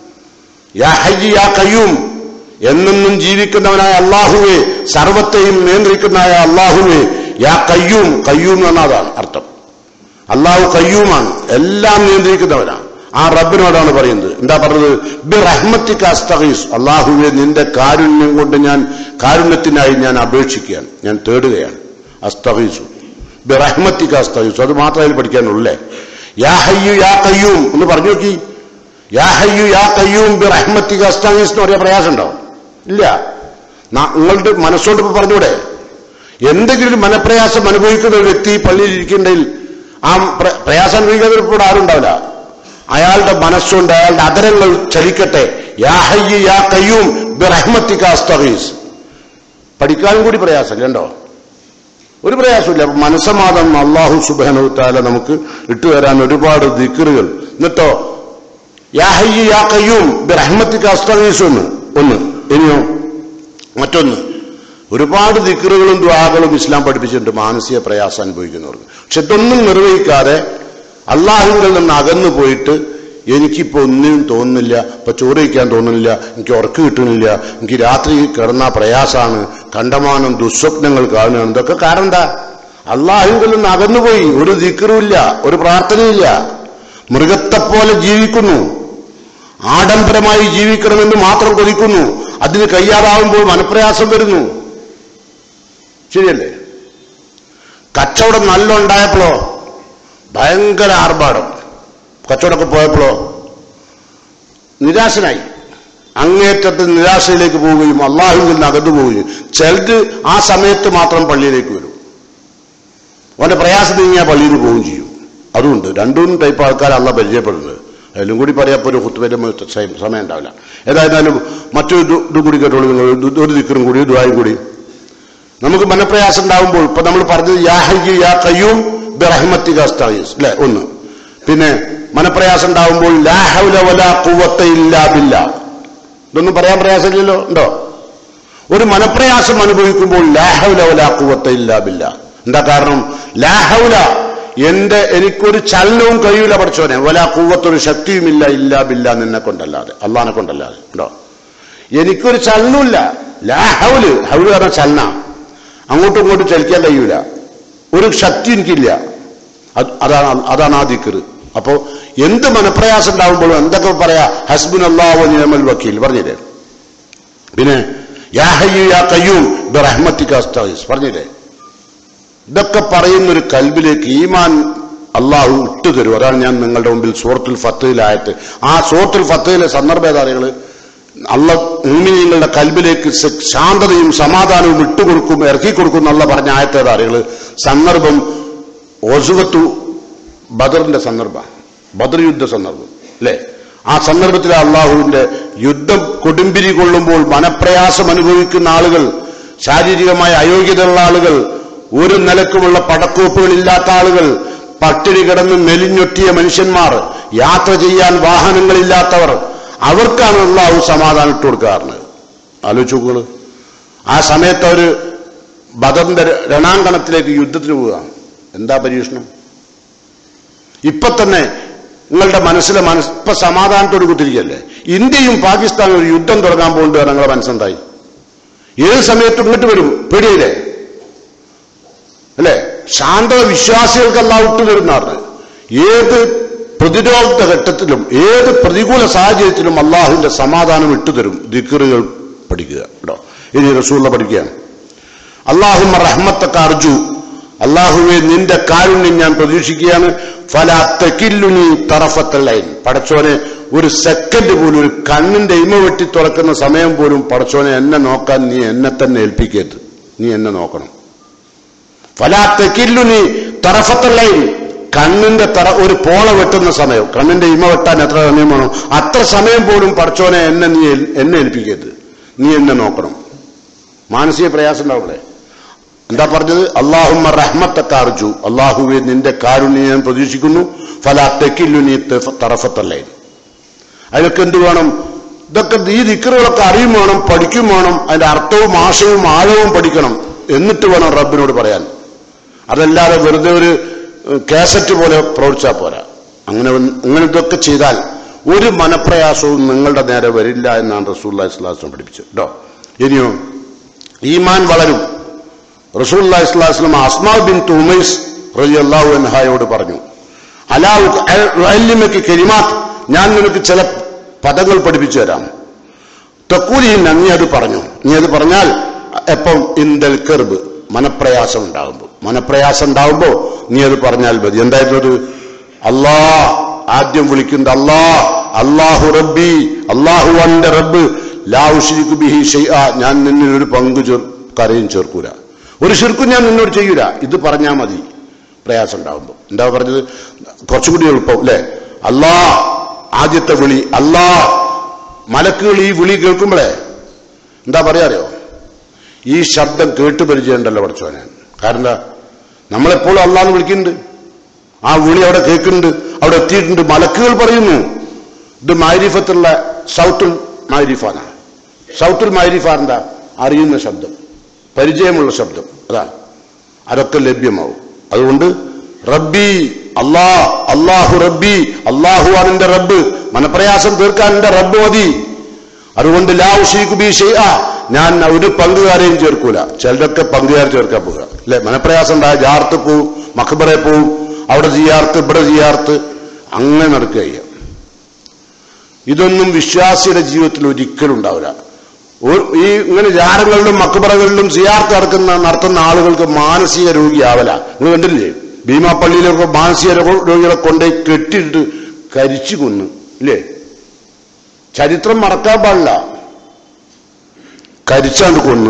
യാ ഹയ്യ യാ കയ്യൂം എന്നെന്നും ജീവിക്കുന്നവനായ അള്ളാഹുവെ സർവത്തെയും നിയന്ത്രിക്കുന്നതായ അള്ളാഹുവെ യാ കയ്യൂം കയ്യൂം എന്നതാണ് അർത്ഥം അള്ളാഹു കയ്യൂമാണ് എല്ലാം നിയന്ത്രിക്കുന്നവനാണ് ആ റബ്ബിനോടാണ് പറയുന്നത് എന്താ പറഞ്ഞത് ബി റഹ്മത്തിക അസ്തഗീസ് അള്ളാഹുവെ നിന്റെ കാരുണ്യം കൊണ്ട് ഞാൻ കാരുണ്യത്തിനായി ഞാൻ അപേക്ഷിക്കുകയാണ് ഞാൻ തേടുകയാണ് അസ്തഗീസു ബി റഹ്മത്തിക അസ്തഗീസു അത് മാത്രമേ അതിൽ പഠിക്കാനുള്ളേ യാ ഹയ്യു യാ കയ്യൂം ഒന്ന് പറഞ്ഞു നോക്കി യാ ഹയ്യു യാ കയ്യൂം ബി റഹ്മത്തിക അസ്തഗീസ് എന്ന് പറയാൻ പ്രയാസം ഉണ്ടോ ഇല്ല ന- നിങ്ങളുടെ മനസ്സോട് ഇപ്പൊ പറഞ്ഞൂടെ എന്തെങ്കിലും ഒരു മനപ്രയാസം അനുഭവിക്കുന്ന ഒരു വ്യക്തി പള്ളിയിൽ ഇരിക്കേണ്ടതിൽ ആ പ്ര- പ്രയാസം അനുഭവിക്കാതെ ഇപ്പോൾ ആരും ഉണ്ടാവില്ല അയാളുടെ മനസ്സുകൊണ്ട് അയാളുടെ അതരങ്ങൾ ചലിക്കട്ടെ യാ ഹയ്യ് യാ കയ്യൂം ബി റഹ്മത്തിക അസ്തഗീസ് പഠിക്കാനും കൂടി പ്രയാസം കണ്ടോ ഒരു പ്രയാസമില്ല അപ്പൊ മനസ്സമാധാനം അള്ളാഹു സുബാനുത്താല നമുക്ക് ഇട്ടുതരാൻ ഒരുപാട് ദിക്കറുകൾ എന്നിട്ടോ യാ ഹയ്യ് യാ കയ്യൂം ബി റഹ്മത്തിക അസ്തഗീസ് ഒന്ന് ഒന്ന് ഇനിയോ മറ്റൊന്ന് ഒരുപാട് ദിക്കറുകളും ദ്വാകളും ഇസ്ലാം പഠിപ്പിച്ചിട്ടുണ്ട് മാനസിക പ്രയാസം അനുഭവിക്കുന്നവർക്ക് പക്ഷെ ഇതൊന്നും നിർവഹിക്കാതെ അള്ളാഹുവിൽ നിന്ന് അകന്നു പോയിട്ട് എനിക്കിപ്പോ ഒന്നിനും തോന്നുന്നില്ല ഇപ്പൊ ചോറ് കഴിക്കാൻ തോന്നുന്നില്ല എനിക്ക് ഉറക്ക് കിട്ടുന്നില്ല എനിക്ക് രാത്രി കിടന്ന പ്രയാസമാണ് കണ്ടമാനം ദുസ്വപ്നങ്ങൾ കാണുകയാണ് ഇതൊക്കെ കാരണം എന്താ അള്ളാഹുവിൽ നിന്ന് അകന്നുപോയി ഒരു ദിക്കറുമില്ല ഒരു പ്രാർത്ഥനയില്ല മൃഗത്തെപ്പോലെ ജീവിക്കുന്നു ആഡംബരമായി ജീവിക്കണമെന്ന് മാത്രം കൊതിക്കുന്നു അതിന് കഴിയാതാവുമ്പോൾ മനപ്രയാസം വരുന്നു ശരിയല്ലേ കച്ചവടം നല്ല ഉണ്ടായപ്പോഴോ ഭയങ്കര ആർഭാടം കച്ചവടമൊക്കെ പോയപ്പോഴോ നിരാശനായി അങ്ങേറ്റത്ത് നിരാശയിലേക്ക് പോവുകയും അള്ളാഹുവിൽ നിന്ന് അകന്നു പോവുകയും ചിലത് ആ സമയത്ത് മാത്രം പള്ളിയിലേക്ക് വരും അവന്റെ പ്രയാസം നീങ്ങിയാൽ പള്ളിയിൽ പോവുകയും ചെയ്യും അതുകൊണ്ട് രണ്ടും ടൈപ്പ് ആൾക്കാർ അല്ല പരിചയപ്പെടുന്നത് അതിലും കൂടി പറയാപ്പോൾ ഒരു കുത്തുപേരും സമയം ഉണ്ടാവില്ല ഏതായിരുന്നാലും മറ്റൊരു ഇത് ഇത് കൂടി കേട്ടോളൂ നിങ്ങൾ ഇത് ഒരു ദിക്കറും കൂടി ദ്വായും കൂടി നമുക്ക് മനപ്രയാസം ഉണ്ടാവുമ്പോൾ ഇപ്പൊ നമ്മൾ പറഞ്ഞത് യാ ഹയ്യു യാ കയ്യൂം ബിറഹ്മത്തിക അസ്തായിസ് അല്ലെ ഒന്ന് പിന്നെ മനപ്രയാസം ഉണ്ടാവുമ്പോൾ ലാ ഹൗല വലാ ഖുവത്ത ഇല്ലാ ബില്ലാ ഇതൊന്നും പറയാൻ പ്രയാസമില്ലല്ലോ ഉണ്ടോ ഒരു മനപ്രയാസം അനുഭവിക്കുമ്പോൾ ലാഹൗല വലാ ഖുവത്ത ഇല്ലാ ബില്ലാ എന്താ കാരണം ലാഹൗല എന്റെ എനിക്കൊരു ചലനവും കഴിയൂല പഠിച്ചോനെ വലാ കൂവത്തൊരു ശക്തിയുമില്ല ഇല്ലാ ബില്ല നിന്നെ കൊണ്ടല്ലാതെ അള്ളഹാനെ കൊണ്ടല്ലാതെ ഉണ്ടോ എനിക്കൊരു ചലനമില്ല ലാ ഹൗല് ഹൗല് പറഞ്ഞ ചലന അങ്ങോട്ടും ഇങ്ങോട്ടും ചലിക്കാൻ കഴിയൂല ഒരു ശക്തി എനിക്കില്ല അത് അതാണ് അതാണ് ആ ദിക്കറ് അപ്പോ എന്ത് മനപ്രയാസം ഉണ്ടാവുമ്പോഴും എന്തൊക്കെ പറയാ ഹസ്ബുൻ അള്ളാഹു നിയമൽ വക്കീൽ പറഞ്ഞില്ലേ പിന്നെ യാ ഹയ്യു യാ കയ്യൂം ബിറഹ്മത്തിക അസ്തായിസ് പറഞ്ഞില്ലേ ഇതൊക്കെ പറയുന്ന ഒരു കൽബിലേക്ക് ഈമാൻ അള്ളാഹു ഇട്ടു തരും അതാണ് ഞാൻ നിങ്ങളുടെ മുമ്പിൽ സൂറത്തുൽ ഫത്തയിലായിട്ട് ആ സൂറത്തുൽ ഫത്തയിലെ സന്ദർഭേതാരികൾ അള്ള മൂമിനിങ്ങളുടെ കൽബിലേക്ക് സ- ശാന്തതയും സമാധാനവും ഇട്ടുകൊടുക്കും ഇറക്കി കൊടുക്കും എന്നുള്ള പറഞ്ഞ ആയത്തേതാരികൾ സന്ദർഭം ഒസുവത്തു ബദറിന്റെ സന്ദർഭം ബദർ യുദ്ധ സന്ദർഭം അല്ലേ ആ സന്ദർഭത്തിൽ അള്ളാഹുവിന്റെ യുദ്ധം കൊടുമ്പിരി കൊള്ളുമ്പോൾ മനപ്രയാസം അനുഭവിക്കുന്ന ആളുകൾ ശാരീരികമായ അയോഗ്യതയുള്ള ആളുകൾ ഒരു നിലക്കുമുള്ള പടക്കോപ്പുകളില്ലാത്ത ആളുകൾ പട്ടിണി കിടന്ന് മെലിഞ്ഞൊട്ടിയ മനുഷ്യന്മാർ യാത്ര ചെയ്യാൻ വാഹനങ്ങളില്ലാത്തവർ അവർക്കാണ് അള്ളാഹു സമാധാനം ഇട്ട് കൊടുക്കാറുണ്ട് ആലോചിച്ച് നോക്കുകൾ ആ സമയത്ത് അവര് ബദറിന്റെ രണാങ്കണത്തിലേക്ക് യുദ്ധത്തിന് പോവുക എന്താ പരീക്ഷണം ഇപ്പൊ തന്നെ നിങ്ങളുടെ മനസ്സിലെ മനസ്സ് ഇപ്പൊ സമാധാനത്തോട് കുത്തിരിക്കല്ലേ ഇന്ത്യയും പാകിസ്ഥാനും ഒരു യുദ്ധം തുടങ്ങാൻ പോകുന്നത് നിങ്ങളുടെ മനസ്സെന്തായി ഏത് സമയത്തും ഇങ്ങോട്ട് വരും പേടിയില്ലേ അല്ലെ ശാന്തത വിശ്വാസികൾക്കല്ല വിട്ടുതരുന്നാണ് ഏത് പ്രതിരോധ ഘട്ടത്തിലും ഏത് പ്രതികൂല സാഹചര്യത്തിലും അള്ളാഹുവിന്റെ സമാധാനം ഇട്ടുതരും ദിക്കറുകൾ പഠിക്കുക കേട്ടോ ഇനി റസൂള്ള പഠിക്കുകയാണ് അള്ളാഹുമ്മ റഹ്മത്തക്ക അർജു അള്ളാഹുവെ നിന്റെ കാരുണ്യം ഞാൻ പ്രതീക്ഷിക്കുകയാണ് ഫല തെക്കില്ലുനി തറഫത്തല്ലൈൻ പടച്ചോനെ ഒരു സെക്കൻഡ് പോലും ഒരു കണ്ണിന്റെ ഇമ വെട്ടി തുറക്കുന്ന സമയം പോലും പടച്ചോനെ എന്നെ നോക്കാൻ നീ എന്നെ തന്നെ ഏൽപ്പിക്കരുത് നീ എന്നെ നോക്കണം ഫലാ തെക്കില്ലുനി തറഫത്തല്ലൈൻ കണ്ണിന്റെ തറ ഒരു പോള വെട്ടുന്ന സമയം കണ്ണിന്റെ ഇമ വെട്ടാൻ എത്ര സമയം വേണം അത്ര സമയം പോലും പടച്ചോനെ എന്നെ നീ ഏൽ- എന്നെ ഏൽപ്പിക്കരുത് നീ എന്നെ നോക്കണം മാനസിക പ്രയാസം ഉണ്ടാവില്ലേ എന്താ പറഞ്ഞത് അള്ളാഹുമ്മ റഹ്മത്തൊക്കെ അർജു അള്ളാഹുവെ നിന്റെ കാരുണ്യം ഞാൻ പ്രതീക്ഷിക്കുന്നു ഫല തെക്കില്ലു നീ തറഫത്തല്ലേ അതിനൊക്കെ എന്ത് വേണം ഇതൊക്കെ ഈ ദിക്കറുകളൊക്കെ അറിയും വേണം പഠിക്കും വേണം അതിന്റെ അർത്ഥവും ആശയവും ആഴവും പഠിക്കണം എന്നിട്ട് വേണം റബ്ബിനോട് പറയാൻ അതല്ലാതെ വെറുതെ ഒരു ഏഹ്, കാസറ്റ് പോലെ പ്രവർത്തിച്ചാൽ പോരാ അങ്ങനെ വന്ന് അങ്ങനെ ഇതൊക്കെ ചെയ്താൽ ഒരു മനപ്രയാസവും നിങ്ങളുടെ നേരെ വരില്ല എന്നാണ് റസൂല്ലാ ഇസ്ലാസം പഠിപ്പിച്ചത് കേട്ടോ ഇനിയോ ഈമാൻ വളരും റസൂല്ലാ ഇസ്ലാസ്ലം അസ്മാ ബിൻ തുമൈസ് റളിയല്ലാഹു അൻഹായോട് പറഞ്ഞു അലാ അല്ലിമയ്ക്ക് കെരിമാത്ത് ഞാൻ നിനക്ക് ചില പദങ്ങൾ പഠിപ്പിച്ചു തരാം തക്കൂലിൻ നീ അത് പറഞ്ഞു നീ അത് പറഞ്ഞാൽ എപ്പം ഇന്ദൽ കെർബ് മനപ്രയാസം ഉണ്ടാകുമ്പോൾ മനപ്രയാസം ഉണ്ടാകുമ്പോ നീ അത് പറഞ്ഞാൽ മതി എന്തായിരുന്നു അത് അല്ലാ ആദ്യം വിളിക്കുന്നത് അല്ലാ അള്ളാഹു റബ്ബി അള്ളാഹു അന്റെ റബ്ബ് ലാഹുഷിരിക്കു ബിഹി ഷെയ്ആ ഞാൻ നിന്നിൽ ഒരു പങ്കു ചേർ കരയും ചേർക്കൂല ഒരു ശിർക്കും ഞാൻ നിന്നോട് ചെയ്യൂല ഇത് പറഞ്ഞാൽ മതി പ്രയാസം ഉണ്ടാകുമ്പോൾ എന്താ പറഞ്ഞത് കുറച്ചുകൂടി എളുപ്പം അല്ലെ അല്ലാ ആദ്യത്തെ വിളി അല്ലാ മലക്കുകൾ ഈ വിളി കേൾക്കുമ്പോഴേ എന്താ പറയാ അറിയോ ഈ ശബ്ദം കേട്ട് പരിചയമുണ്ടല്ലോ പഠിച്ചോനെ കാരണം എന്താ നമ്മളെപ്പോഴും അള്ളാന്ന് വിളിക്കുന്നുണ്ട് ആ വിളി അവിടെ കേൾക്കുന്നുണ്ട് അവിടെ എത്തിയിട്ടുണ്ട് മലക്കുകൾ പറയുന്നു ഇത് മാരിഫത്തുള്ള സൗത്തുൽ മാരിഫാണ് സൗത്തുൽ മാരിഫ എന്താ അറിയുന്ന ശബ്ദം പരിചയമുള്ള ശബ്ദം അതാണ് അതൊക്കെ ലഭ്യമാവും അതുകൊണ്ട് റബ്ബി അല്ലാ അള്ളാഹു റബ്ബി അള്ളാഹു ആണ് റബ്ബ് മനപ്രയാസം തീർക്കാൻ എന്റെ റബ്ബ് മതി അതുകൊണ്ട് ലാവുഷീഖ് ഞാൻ ഒരു പങ്കുകാരെയും ചേർക്കൂല ചിലരൊക്കെ പങ്കുകാർ ചേർക്കാൻ പോകുക അല്ലെ മനപ്രയാസം ഉണ്ടായ ജാർത്ത് പോവും മഖബറെ പോവും അവിടെ ചെയ്യാർത്ത് ഇവിടെ ചെയ്യാർത്ത് അങ്ങനെ നടക്കുക ചെയ്യാം ഇതൊന്നും വിശ്വാസിയുടെ ജീവിതത്തിൽ ഒരിക്കലും ഉണ്ടാവില്ല ഒരു- ഈ ഇങ്ങനെ ജാരങ്ങളിലും മക്കുപറകളിലും സിയാർത്ത് നടക്കുന്ന നടത്തുന്ന ആളുകൾക്ക് മാനസിക രോഗിയാവല നിങ്ങൾ കണ്ടില്ലേ ഭീമാപ്പള്ളിയിലൊക്കെ മാനസിക രോ- രോഗികളെ കൊണ്ടേ കെട്ടിയിട്ട് കരിച്ചു കൊന്ന് ഇല്ലേ ചരിത്രം മറക്കാൻ പാടില്ല കരിച്ചാണ്ട് കൊന്ന്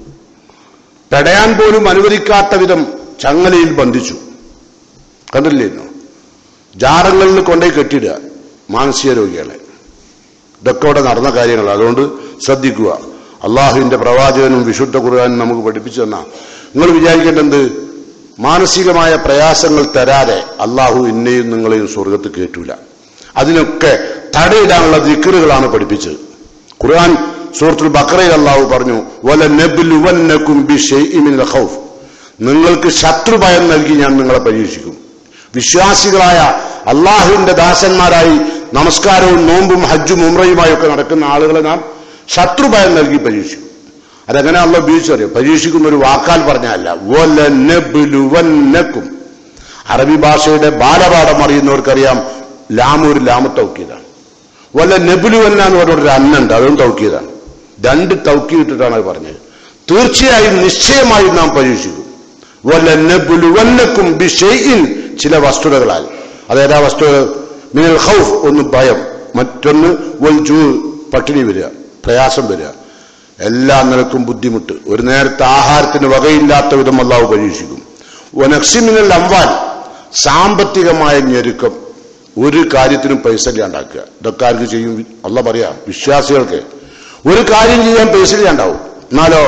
പെടയാൻ പോലും അനുവദിക്കാത്ത വിധം ചങ്ങലയിൽ ബന്ധിച്ചു കണ്ടില്ലേ ഇന്ന്? ജാറങ്ങളിൽ കൊണ്ടേ കെട്ടിടുക മാനസിക രോഗികളെ ഇതൊക്കെ ഇവിടെ നടന്ന കാര്യങ്ങൾ അതുകൊണ്ട് ശ്രദ്ധിക്കുക അള്ളാഹുവിന്റെ പ്രവാചകനും വിശുദ്ധ ഖുർആാനും നമുക്ക് പഠിപ്പിച്ചു തന്ന നിങ്ങൾ വിചാരിക്കേണ്ടത് മാനസികമായ പ്രയാസങ്ങൾ തരാതെ അള്ളാഹു എന്നെയും നിങ്ങളെയും സ്വർഗത്ത് കേട്ടൂല അതിനൊക്കെ തടയിടാനുള്ള ദിക്കറുകളാണ് പഠിപ്പിച്ചത് ഖുർആൻ സൂറത്തുൽ ബക്രയിൽ അള്ളാഹു പറഞ്ഞു വല നബ്ലുവന്നകും ബിശൈഇൻ മിനൽ ഖൗഫ് നിങ്ങൾക്ക് ശത്രുഭയം നൽകി ഞാൻ നിങ്ങളെ പരീക്ഷിക്കും വിശ്വാസികളായ അള്ളാഹുവിന്റെ ദാസന്മാരായി നമസ്കാരവും നോമ്പും ഹജ്ജും ഉമ്രയുമായി ഒക്കെ നടക്കുന്ന ആളുകളെ നാം ശത്രുഭയം നൽകി പരീക്ഷിക്കും അതെങ്ങനെ അള്ള ഉപയോഗിച്ചറിയാം പരീക്ഷിക്കുന്ന ഒരു വാക്കാൽ പറഞ്ഞല്ല വല നബ്ലുവന്നകും അറബി ഭാഷയുടെ ബാലപാഠം അറിയുന്നവർക്കറിയാം ലാമൂര് ലാമ തൗക്കിയതാണ് വല്ല നെബുലുവന്ന എന്ന് പറഞ്ഞൊരു അന്നുണ്ട് അതും തൗക്കിയതാണ് രണ്ട് തൗക്കിയിട്ടിട്ടാണ് അത് പറഞ്ഞത് തീർച്ചയായും നിശ്ചയമായും നാം പരീക്ഷിക്കും വല്ല നെബുലുവന്നക്കും ബിഷെയിൻ ചില വസ്തുതകളാൽ അതേതാ വസ്തുതകൾ മിനൽ ഹൗഫ് ഒന്ന് ഭയം മറ്റൊന്ന് വൽ ജൂ പട്ടിണി വരിക പ്രയാസം വരിക എല്ലാ നിലക്കും ബുദ്ധിമുട്ട് ഒരു നേരത്തെ ആഹാരത്തിന് വകയില്ലാത്ത വിധം അള്ളാഹു പരീക്ഷിക്കും ഒനക്സിമിനൽ അമ്പാൻ സാമ്പത്തികമായ ഞെരുക്കം ഒരു കാര്യത്തിനും പൈസ ഇല്ലാണ്ടാക്കുക ഇതൊക്കെ ആർക്ക് ചെയ്യും അല്ല പറയാം വിശ്വാസികൾക്ക് ഒരു കാര്യം ചെയ്യാൻ പൈസ ഇല്ലാണ്ടാവും എന്നാലോ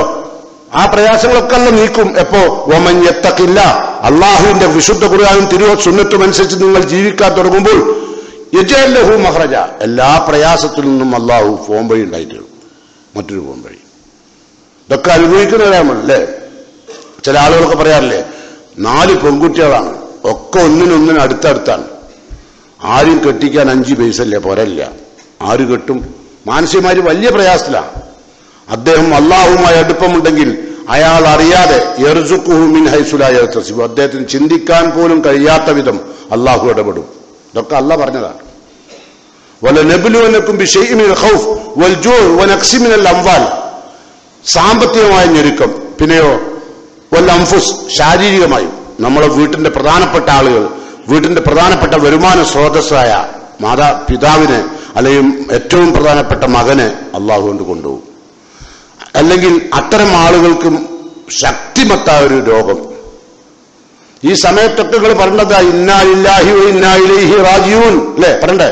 ആ പ്രയാസങ്ങളൊക്കെ അല്ല നീക്കും എപ്പോ ഓമൻ എത്തക്കില്ല അള്ളാഹുവിന്റെ വിശുദ്ധ കുറുകാനും തിരുവ സുന്നത്തും അനുസരിച്ച് നിങ്ങൾ ജീവിക്കാൻ തുടങ്ങുമ്പോൾ യജല്ലഹു മഹ്റജ എല്ലാ പ്രയാസത്തിൽ നിന്നും അള്ളാഹു ഫോം വഴി ഉണ്ടായിട്ട് മറ്റൊരു ഫോം വഴി ഇതൊക്കെ അനുഭവിക്കുന്നവരാണ് അല്ലേ ചില ആളുകളൊക്കെ പറയാറില്ലേ നാല് പെൺകുട്ടികളാണ് ഒക്കെ ഒന്നിനൊന്നിന് അടുത്തടുത്താണ് ആരും കെട്ടിക്കാൻ അഞ്ച് പൈസ ഇല്ല പോരല്ല ആര് കെട്ടും മാനസികമായി വലിയ പ്രയാസത്തിലാണ് അദ്ദേഹം അള്ളാഹുമായി അടുപ്പമുണ്ടെങ്കിൽ അയാൾ അറിയാതെ എർസുക്കുഹുമിൻ ഹൈസുലായ തസിബു അദ്ദേഹത്തിന് ചിന്തിക്കാൻ പോലും കഴിയാത്ത വിധം അള്ളാഹു ഇടപെടും ഇതൊക്കെ അല്ല പറഞ്ഞതാണ് വല നബുലുവനക്കും ഖൗഫ് വൽ ജൂ വനക്സിമിനൽ അംവാൽ സാമ്പത്തികമായ ഞെരുക്കം പിന്നെയോ വല്ല അംഫുസ് ശാരീരികമായും നമ്മളെ വീട്ടിന്റെ പ്രധാനപ്പെട്ട ആളുകൾ വീട്ടിന്റെ പ്രധാനപ്പെട്ട വരുമാന സ്രോതസ്സായ മാതാ പിതാവിനെ അല്ലെങ്കിൽ ഏറ്റവും പ്രധാനപ്പെട്ട മകനെ അള്ളാഹു കൊണ്ട് കൊണ്ടുപോകും അല്ലെങ്കിൽ അത്തരം ആളുകൾക്കും ശക്തിമത്തായ ഒരു രോഗം ഈ സമയത്തൊക്കെ നിങ്ങൾ പറഞ്ഞത് ഇന്നാലില്ലാഹി ഇന്നായിലേഹി റാജിയൂൻ അല്ലേ പറയണ്ടേ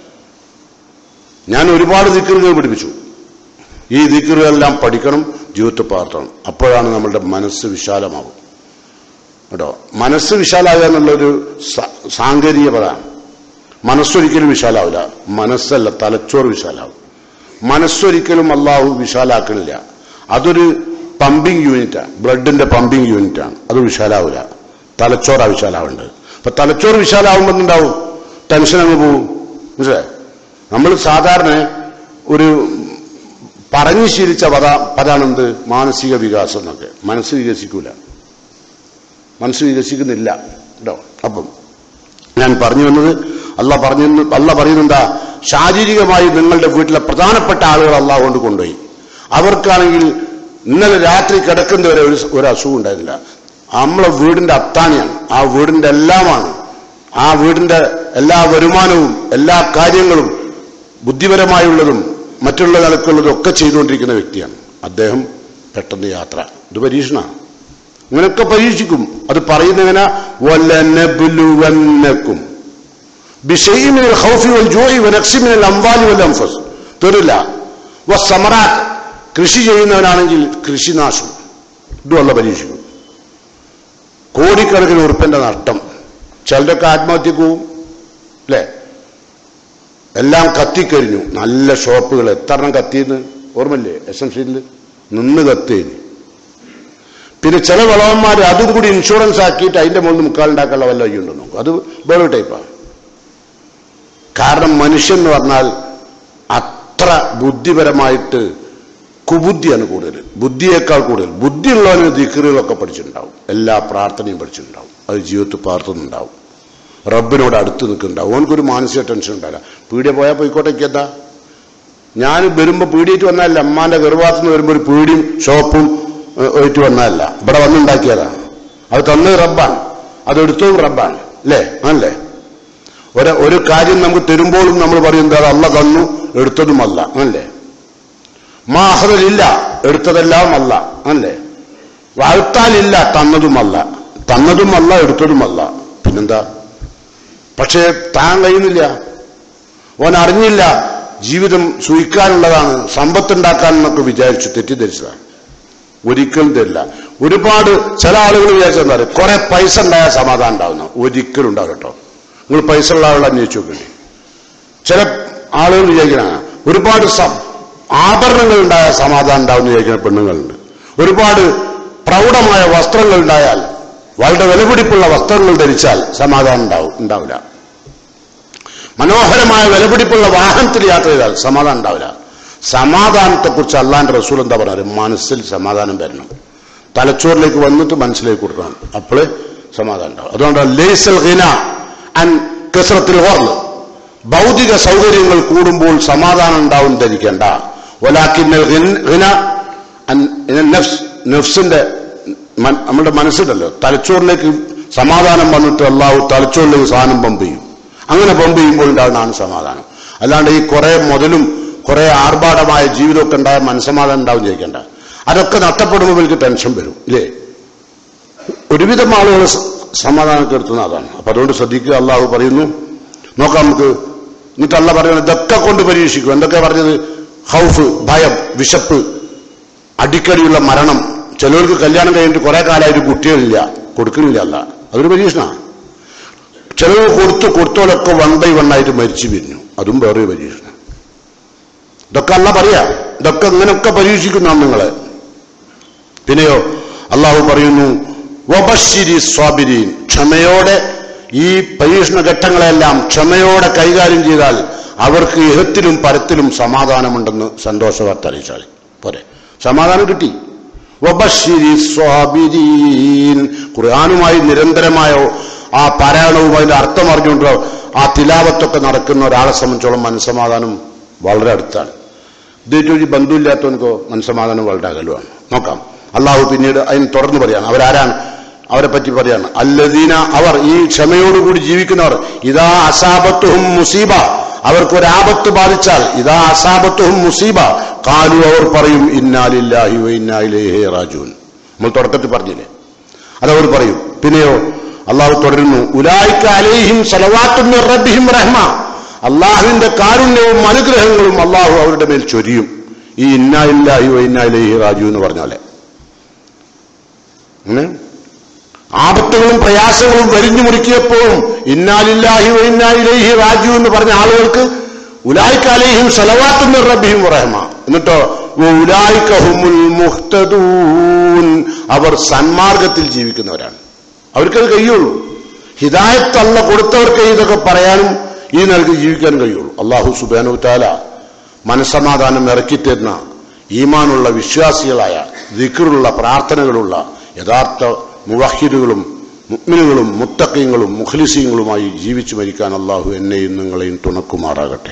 ഞാൻ ഒരുപാട് ദിക്കറുകൾ പഠിപ്പിച്ചു ഈ ദിക്കറുകളെല്ലാം പഠിക്കണം ജീവിതത്തിൽ പകർത്തണം അപ്പോഴാണ് നമ്മളുടെ മനസ്സ് വിശാലമാവും കേട്ടോ മനസ്സ് വിശാലാവുക എന്നുള്ളൊരു സാ- സാങ്കേതിക പദമാണ് മനസ്സൊരിക്കലും വിശാലാവില്ല മനസ്സല്ല തലച്ചോറ് വിശാലാവും മനസ്സൊരിക്കലും അള്ളാഹു വിശാലാക്കണില്ല അതൊരു പമ്പിങ് യൂണിറ്റാണ് ബ്ലഡിന്റെ പമ്പിങ് യൂണിറ്റാണ് അത് വിശാലാവില്ല തലച്ചോറാ വിശാലാവേണ്ടത് അപ്പൊ തലച്ചോറ് വിശാലാവുമ്പോൾ എന്താവും ടെൻഷൻ അങ്ങ് പോവും മനസ്സിലായി നമ്മൾ സാധാരണ ഒരു പറഞ്ഞു ശീലിച്ച പദ പദാണെന്ത് മാനസിക വികാസം എന്നൊക്കെ മനസ്സ് വികസിക്കൂല മനസ്സ് വികസിക്കുന്നില്ല കേട്ടോ അപ്പം ഞാൻ പറഞ്ഞു വന്നത് അല്ല പറഞ്ഞു അല്ല പറയുന്നെന്താ ശാരീരികമായി നിങ്ങളുടെ വീട്ടിലെ പ്രധാനപ്പെട്ട ആളുകൾ അള്ളാഹ് കൊണ്ട് കൊണ്ടുപോയി അവർക്കാണെങ്കിൽ ഇന്നലെ രാത്രി കിടക്കുന്നവരെ ഒരു ഒരു അസുഖം ഉണ്ടായിരുന്നില്ല നമ്മളെ വീടിന്റെ അത്താണിയാണ് ആ വീടിന്റെ എല്ലാമാണ് ആ വീടിന്റെ എല്ലാ വരുമാനവും എല്ലാ കാര്യങ്ങളും ബുദ്ധിപരമായുള്ളതും മറ്റുള്ള നിലക്കുള്ളതും ഒക്കെ ചെയ്തുകൊണ്ടിരിക്കുന്ന വ്യക്തിയാണ് അദ്ദേഹം പെട്ടെന്ന് യാത്ര ഇത് പരീക്ഷണമാണ് ഇങ്ങനെയൊക്കെ പരീക്ഷിക്കും അത് പറയുന്നതിന വല്ലനബുലുവന്നക്കും ബിഷൈഇ മിനൽ ഖൗഫി വൽ ജൂഇ വനഖ്സി മിനൽ അംവാലി വൽ അൻഫസ് തീരില്ല വസ്സമറാത്ത് കൃഷി ചെയ്യുന്നവനാണെങ്കിൽ കൃഷിനാശം ഇതുമല്ല പരീക്ഷിക്കും കോടിക്കണക്കിന് ഉറുപ്പിന്റെ നഷ്ടം ചിലരൊക്കെ ആത്മഹത്യക്ക് പോവും അല്ലേ എല്ലാം കത്തിക്കരിഞ്ഞു നല്ല ഷോപ്പുകൾ എത്ര എണ്ണം കത്തിയെന്ന് ഓർമ്മല്ലേ എസ് എം സിയിൽ നിന്ന് കത്തിയന് പിന്നെ ചില വിളവന്മാർ അതും കൂടി ഇൻഷുറൻസ് ആക്കിയിട്ട് അതിന്റെ മുകളിൽ മുക്കാലുണ്ടാക്കാനുള്ള വല്ല വഴിയുണ്ടോ നോക്കും അത് വേറെ ടൈപ്പാണ് കാരണം മനുഷ്യൻ എന്ന് പറഞ്ഞാൽ അത്ര ബുദ്ധിപരമായിട്ട് കുബുദ്ധിയാണ് കൂടുതൽ ബുദ്ധിയേക്കാൾ കൂടുതൽ ബുദ്ധിയുള്ളവന് ദിക്കറുകളൊക്കെ പഠിച്ചിട്ടുണ്ടാവും എല്ലാ പ്രാർത്ഥനയും പഠിച്ചിട്ടുണ്ടാവും അത് ജീവിതത്തിൽ പാർത്തുന്നുണ്ടാവും റബ്ബിനോട് അടുത്ത് നിൽക്കുന്നുണ്ടാവും ഓനക്കൊരു മാനസിക ടെൻഷൻ ഉണ്ടാവില്ല പീടിയ പോയാൽ പോയിക്കോട്ടേക്ക് എന്താ ഞാൻ വരുമ്പോ പീടിയിട്ട് വന്നതല്ല അമ്മാന്റെ ഗർഭാത്തിൽ നിന്ന് വരുമ്പോ ഒരു പീടിയും ഷോപ്പും ഒഴിറ്റ് വന്നതല്ല ഇവിടെ വന്നുണ്ടാക്കിയതാ അത് തന്നത് റബ്ബാണ് അത് എടുത്തതും റബ്ബാണ് അല്ലേ അല്ലേ ഒരു ഒരു കാര്യം നമുക്ക് തരുമ്പോഴും നമ്മൾ പറയുന്നത് അത് അല്ല തന്നു എടുത്തതുമല്ല അല്ലേ മാഹറിലില്ല എടുത്തതെല്ലാം അല്ല അല്ലേ വാഴ്ത്താലില്ല തന്നതുമല്ല തന്നതുമല്ല എടുത്തതുമല്ല പിന്നെന്താ പക്ഷേ താൻ കഴിയുന്നില്ല ഓൻ അറിഞ്ഞില്ല ജീവിതം സൂഹിക്കാനുള്ളതാണ് സമ്പത്തുണ്ടാക്കാനെന്നൊക്കെ വിചാരിച്ചു തെറ്റിദ്ധരിച്ചതാണ് ഒരിക്കലും തരില്ല ഒരുപാട് ചില ആളുകൾ വിചാരിച്ചെന്താ പറയുക കുറെ പൈസ ഉണ്ടായാൽ സമാധാനം ഉണ്ടാവുന്ന ഒരിക്കലും ഉണ്ടാവും കേട്ടോ നിങ്ങൾ പൈസ ഉള്ള ആളുകൾ അന്വേഷിച്ചു നോക്കണ്ടേ ചില ആളുകൾ വിചാരിക്കണ ഒരുപാട് സ- ആഭരണങ്ങൾ ഉണ്ടായാൽ സമാധാനം ഉണ്ടാവുന്ന വിചാരിക്കുന്ന പെണ്ണുങ്ങളുണ്ട് ഒരുപാട് പ്രൗഢമായ വസ്ത്രങ്ങൾ ഉണ്ടായാൽ വളരെ വിലപിടിപ്പുള്ള വസ്ത്രങ്ങൾ ധരിച്ചാൽ സമാധാനം ഉണ്ടാവും ഉണ്ടാവില്ല മനോഹരമായ വിലപിടിപ്പുള്ള വാഹനത്തിൽ യാത്ര ചെയ്താൽ സമാധാനം ഉണ്ടാവില്ല സമാധാനത്തെക്കുറിച്ച് അള്ളാന്റെ റസൂൽ എന്താ പറയുക മനസ്സിൽ സമാധാനം വരണം തലച്ചോറിലേക്ക് വന്നിട്ട് മനസ്സിലേക്ക് കൊടുക്കണം അപ്പോഴേ സമാധാനം ഉണ്ടാവും അതുകൊണ്ട് ലേസൽ ഹിന ആൻഡ് കസറത്തിൽ ഓർന്ന് ഭൗതിക സൗകര്യങ്ങൾ കൂടുമ്പോൾ സമാധാനം ഉണ്ടാവും ധരിക്കേണ്ട ഒലാക്കിന്നൽ ഹിന നഫ്സ് നഫ്സിന്റെ മൻ- നമ്മുടെ മനസ്സിലല്ലോ തലച്ചോറിലേക്ക് സമാധാനം വന്നിട്ട് അള്ളാഹു തലച്ചോറിലേക്ക് സാധനം പമ്പ് ചെയ്യും അങ്ങനെ പമ്പ് ചെയ്യുമ്പോൾ ഉണ്ടാകുന്നതാണ് സമാധാനം അല്ലാണ്ട് ഈ കുറെ മുതലും കുറെ ആർഭാടമായ ജീവിതമൊക്കെ ഉണ്ടായ മനസ്സമാധാനം ഉണ്ടാവും ചോദിക്കേണ്ട അതൊക്കെ നഷ്ടപ്പെടുമ്പോൾ ഇവർക്ക് ടെൻഷൻ വരും ഇല്ലേ ഒരുവിധം ആളുകൾ സ- സമാധാനം കെടുത്തുന്ന അതാണ് അപ്പൊ അതുകൊണ്ട് ശ്രദ്ധിക്കുക അള്ളാഹു പറയുന്നു നോക്കാം നമുക്ക് എന്നിട്ട് അല്ല പറയുന്നത് ഇതൊക്കെ കൊണ്ട് പരീക്ഷിക്കും എന്തൊക്കെ പറഞ്ഞത് ഹൗഫ് ഭയം വിശപ്പ് അടിക്കടിയുള്ള മരണം ചിലർക്ക് കല്യാണം കഴിഞ്ഞിട്ട് കുറെ കാലമായിട്ട് കുട്ടികളില്ല കൊടുക്കണില്ല അല്ല അതൊരു പരീക്ഷണമാണ് ചിലവ് കൊടുത്തു കൊടുത്തോലൊക്കെ വൺ ബൈ വൺ ആയിട്ട് മരിച്ചു പിരിഞ്ഞു അതും വേറെ പരീക്ഷണം ഇതൊക്കെ അല്ല പറയാ ഇതൊക്കെ ഇങ്ങനെയൊക്കെ പരീക്ഷിക്കുന്നതാണ് നിങ്ങളെ പിന്നെയോ അള്ളാഹു പറയുന്നു വബശ്ശിരി സ്വാബിരീൻ ക്ഷമയോടെ ഈ പരീക്ഷണ ഘട്ടങ്ങളെല്ലാം ക്ഷമയോടെ കൈകാര്യം ചെയ്താൽ അവർക്ക് ഇഹത്തിലും പരത്തിലും സമാധാനമുണ്ടെന്ന് സന്തോഷവാർത്ത അറിയിച്ചാൽ പോരെ സമാധാനം കിട്ടി വബശ്ശിരി സ്വാബിരീൻ ഖുർആാനുമായി നിരന്തരമായ ആ പാരായണവും അതിന്റെ അർത്ഥം അറിഞ്ഞുകൊണ്ട് ആ തിലാവത്തൊക്കെ നടക്കുന്ന ഒരാളെ സംബന്ധിച്ചോളം മനസ്സമാധാനം വളരെ അടുത്താണ് ഇതേറ്റവും ഒരു ബന്ധുവില്ലാത്തവനക്കോ മനസ്സമാധാനം വളരെ അകലുമാണ് നോക്കാം അള്ളാഹു പിന്നീട് അതിന് തുടർന്ന് പറയാണ് അവരാരാണ് അവരെ പറ്റി പറയാണ് അല്ലദീന അവർ ഈ ക്ഷമയോടുകൂടി ജീവിക്കുന്നവർ ഇതാ അസാബത്തുഹും മുസീബ അവർക്ക് ഒരു ആപത്ത് ബാധിച്ചാൽ ഇതാ അസാബത്തുഹും മുസീബ കാലു അവർ പറയും ഇന്നാലില്ലാഹി വ ഇന്നാ ഇലൈഹി റാജൂൻ നമ്മൾ തുടക്കത്തിൽ പറഞ്ഞില്ലേ അതവർ പറയും പിന്നെയോ അള്ളാഹു തുടരുന്നു ഉലായിക്ക അലൈഹിം സലവാത്തും മിർ റബ്ബിഹിം റഹ്മ അള്ളാഹുവിന്റെ കാരുണ്യവും അനുഗ്രഹങ്ങളും അള്ളാഹു അവരുടെ മേൽ ചൊരിയും ഈ ഇന്നാ ഇല്ലാഹി വ ഇന്നാ ഇലൈഹി റാജു എന്ന് പറഞ്ഞാലേ അങ്ങനെ ആപത്തുകളും പ്രയാസങ്ങളും വരിഞ്ഞു മുറുക്കിയപ്പോഴും ഇന്നാലില്ലാഹി വ ഇന്നാ ഇലൈഹി റാജു എന്ന് പറഞ്ഞ ആളുകൾക്ക് ഉലായിക്ക അലൈഹിം സലവാത്തും മിർ റബ്ബിഹിം റഹ്മ എന്നിട്ടോ വ ഉലായിക ഹുമുൽ മുഹ്തദൂൻ അവർ സന്മാർഗത്തിൽ ജീവിക്കുന്നവരാണ് അവർക്കത് കഴിയുള്ളൂ ഹിദായത്ത് അല്ല കൊടുത്തവർക്ക് ഇതൊക്കെ പറയാനും ഈ നിലക്ക് ജീവിക്കാനും കഴിയുള്ളൂ അള്ളാഹു സുബാനു താല മനസമാധാനം ഇറക്കിത്തരുന്ന ഈമാനുള്ള വിശ്വാസികളായ ദിക്കറുള്ള പ്രാർത്ഥനകളുള്ള യഥാർത്ഥ മുവഹിദുകളും മുഗ്മിനുകളും മുത്തക്കീങ്ങളും മുഖ്ലിസീങ്ങളുമായി ജീവിച്ചു മരിക്കാൻ അള്ളാഹു എന്നെയും നിങ്ങളെയും തുണക്കുമാറാകട്ടെ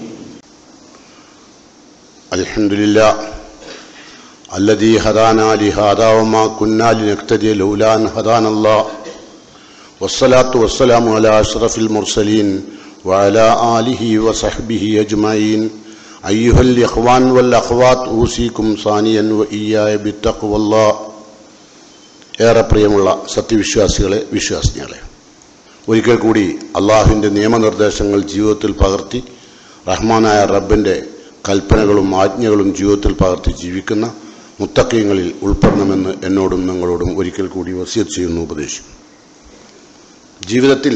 അൽഹംദുലില്ലാ الذي هدانا لهذا وما كنا لنهتدي لولا أن هدانا الله والصلاة والسلام على أشرف المرسلين وعلى آله وصحبه أجمعين أيها الإخوان والأخوات أوصيكم ثانيا وإياي بتقوى الله ഏറെ പ്രിയമുള്ള സത്യവിശ്വാസികളെ വിശ്വാസിനികളെ ഒരിക്കൽ കൂടി അള്ളാഹുവിൻ്റെ നിയമനിർദ്ദേശങ്ങൾ ജീവിതത്തിൽ പകർത്തി റഹ്മാനായ റബ്ബിൻ്റെ കൽപ്പനകളും ആജ്ഞകളും ജീവിതത്തിൽ പകർത്തി ജീവിക്കുന്ന മുത്തക്കയങ്ങളിൽ ഉൾപ്പെടണമെന്ന് എന്നോടും നിങ്ങളോടും ഒരിക്കൽ കൂടി വസിയത്ത് ചെയ്യുന്നു ഉപദേശിക്കും ജീവിതത്തിൽ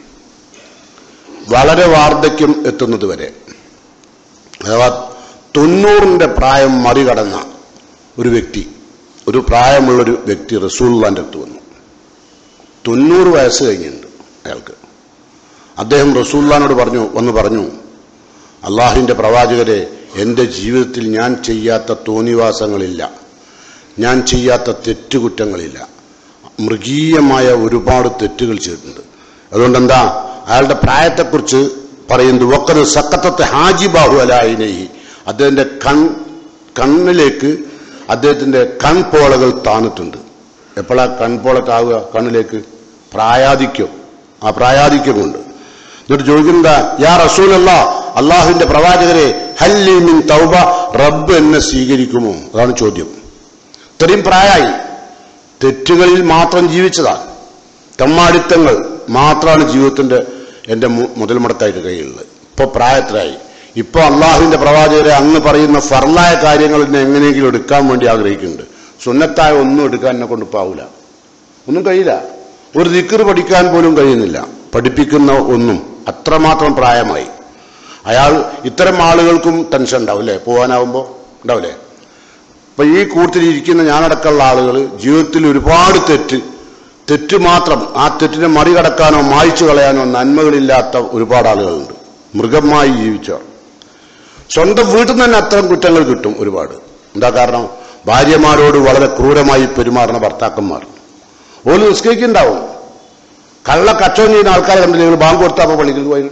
വളരെ വാർദ്ധക്യം എത്തുന്നതുവരെ അഥവാ തൊണ്ണൂറിൻ്റെ പ്രായം മറികടന്ന ഒരു വ്യക്തി ഒരു പ്രായമുള്ളൊരു വ്യക്തി റസൂള്ളാൻ്റെ അടുത്ത് വന്നു തൊണ്ണൂറ് വയസ്സ് കഴിഞ്ഞിട്ടുണ്ട് അയാൾക്ക് അദ്ദേഹം റസൂള്ളാനോട് പറഞ്ഞു വന്ന് പറഞ്ഞു അള്ളാഹുവിൻ്റെ പ്രവാചകരെ എൻ്റെ ജീവിതത്തിൽ ഞാൻ ചെയ്യാത്ത തോന്നിവാസങ്ങളില്ല ഞാൻ ചെയ്യാത്ത തെറ്റുകുറ്റങ്ങളില്ല മൃഗീയമായ ഒരുപാട് തെറ്റുകൾ ചെയ്തിട്ടുണ്ട് അതുകൊണ്ട് എന്താ അയാളുടെ പ്രായത്തെക്കുറിച്ച് പറയുന്നത് ഒക്കത് സക്കത്തത്തെ ഹാജി ബാഹു അലായിനെഹി അദ്ദേഹത്തിന്റെ കൺ കണ്ണിലേക്ക് അദ്ദേഹത്തിന്റെ കൺപോളകൾ താന്നിട്ടുണ്ട് എപ്പോഴാ കൺപോള താവുക കണ്ണിലേക്ക് പ്രായാധിക്യം ആ പ്രായാധിക്യം കൊണ്ട് എന്നിട്ട് ചോദിക്കുന്നതാ യാ റസൂലല്ല അള്ളാഹുവിന്റെ പ്രവാചകരെ ഹല്ലി മിൻ തൗബ റബ്ബ് എന്നെ സ്വീകരിക്കുമോ അതാണ് ചോദ്യം ഇത്രയും പ്രായമായി തെറ്റുകളിൽ മാത്രം ജീവിച്ചതാണ് തമ്മാടിത്തങ്ങൾ മാത്രമാണ് ജീവിതത്തിന്റെ എന്റെ മു- മുതൽ മുടക്കായിട്ട് കയ്യിലുള്ളത് ഇപ്പൊ പ്രായത്തിലായി ഇപ്പൊ അള്ളാഹുവിന്റെ പ്രവാചകരെ അങ്ങ് പറയുന്ന ഫർലായ കാര്യങ്ങൾ എന്നെ എങ്ങനെയെങ്കിലും എടുക്കാൻ വേണ്ടി ആഗ്രഹിക്കുന്നുണ്ട് സുന്നത്തായ ഒന്നും എടുക്കാൻ എന്നെ കൊണ്ട് പാവില്ല ഒന്നും കഴിയില്ല ഒരു ദിക്കറ് പഠിക്കാൻ പോലും കഴിയുന്നില്ല പഠിപ്പിക്കുന്ന ഒന്നും അത്രമാത്രം പ്രായമായി അയാൾ ഇത്തരം ആളുകൾക്കും ടെൻഷൻ ഉണ്ടാവും അല്ലേ പോകാനാവുമ്പോ ഉണ്ടാവില്ലേ അപ്പൊ ഈ കൂട്ടത്തിലിരിക്കുന്ന ഞാനടക്കമുള്ള ആളുകൾ ജീവിതത്തിൽ ഒരുപാട് തെറ്റ് തെറ്റ് മാത്രം ആ തെറ്റിനെ മറികടക്കാനോ മായ്ച്ചു കളയാനോ നന്മകളില്ലാത്ത ഒരുപാട് ആളുകളുണ്ട് മൃഗമായി ജീവിച്ചവർ സ്വന്തം വീട്ടിൽ നിന്ന് തന്നെ അത്തരം കുറ്റങ്ങൾ കിട്ടും ഒരുപാട് എന്താ കാരണം ഭാര്യമാരോട് വളരെ ക്രൂരമായി പെരുമാറുന്ന ഭർത്താക്കന്മാർ ഓല് നിസ്കരിക്കുന്നുണ്ടാവും കള്ള കച്ചവടം ചെയ്യുന്ന ആൾക്കാരെ കണ്ടില്ല നിങ്ങൾ ബാങ്ക് കൊടുത്തപ്പോൾ പള്ളിക്ക് പോയി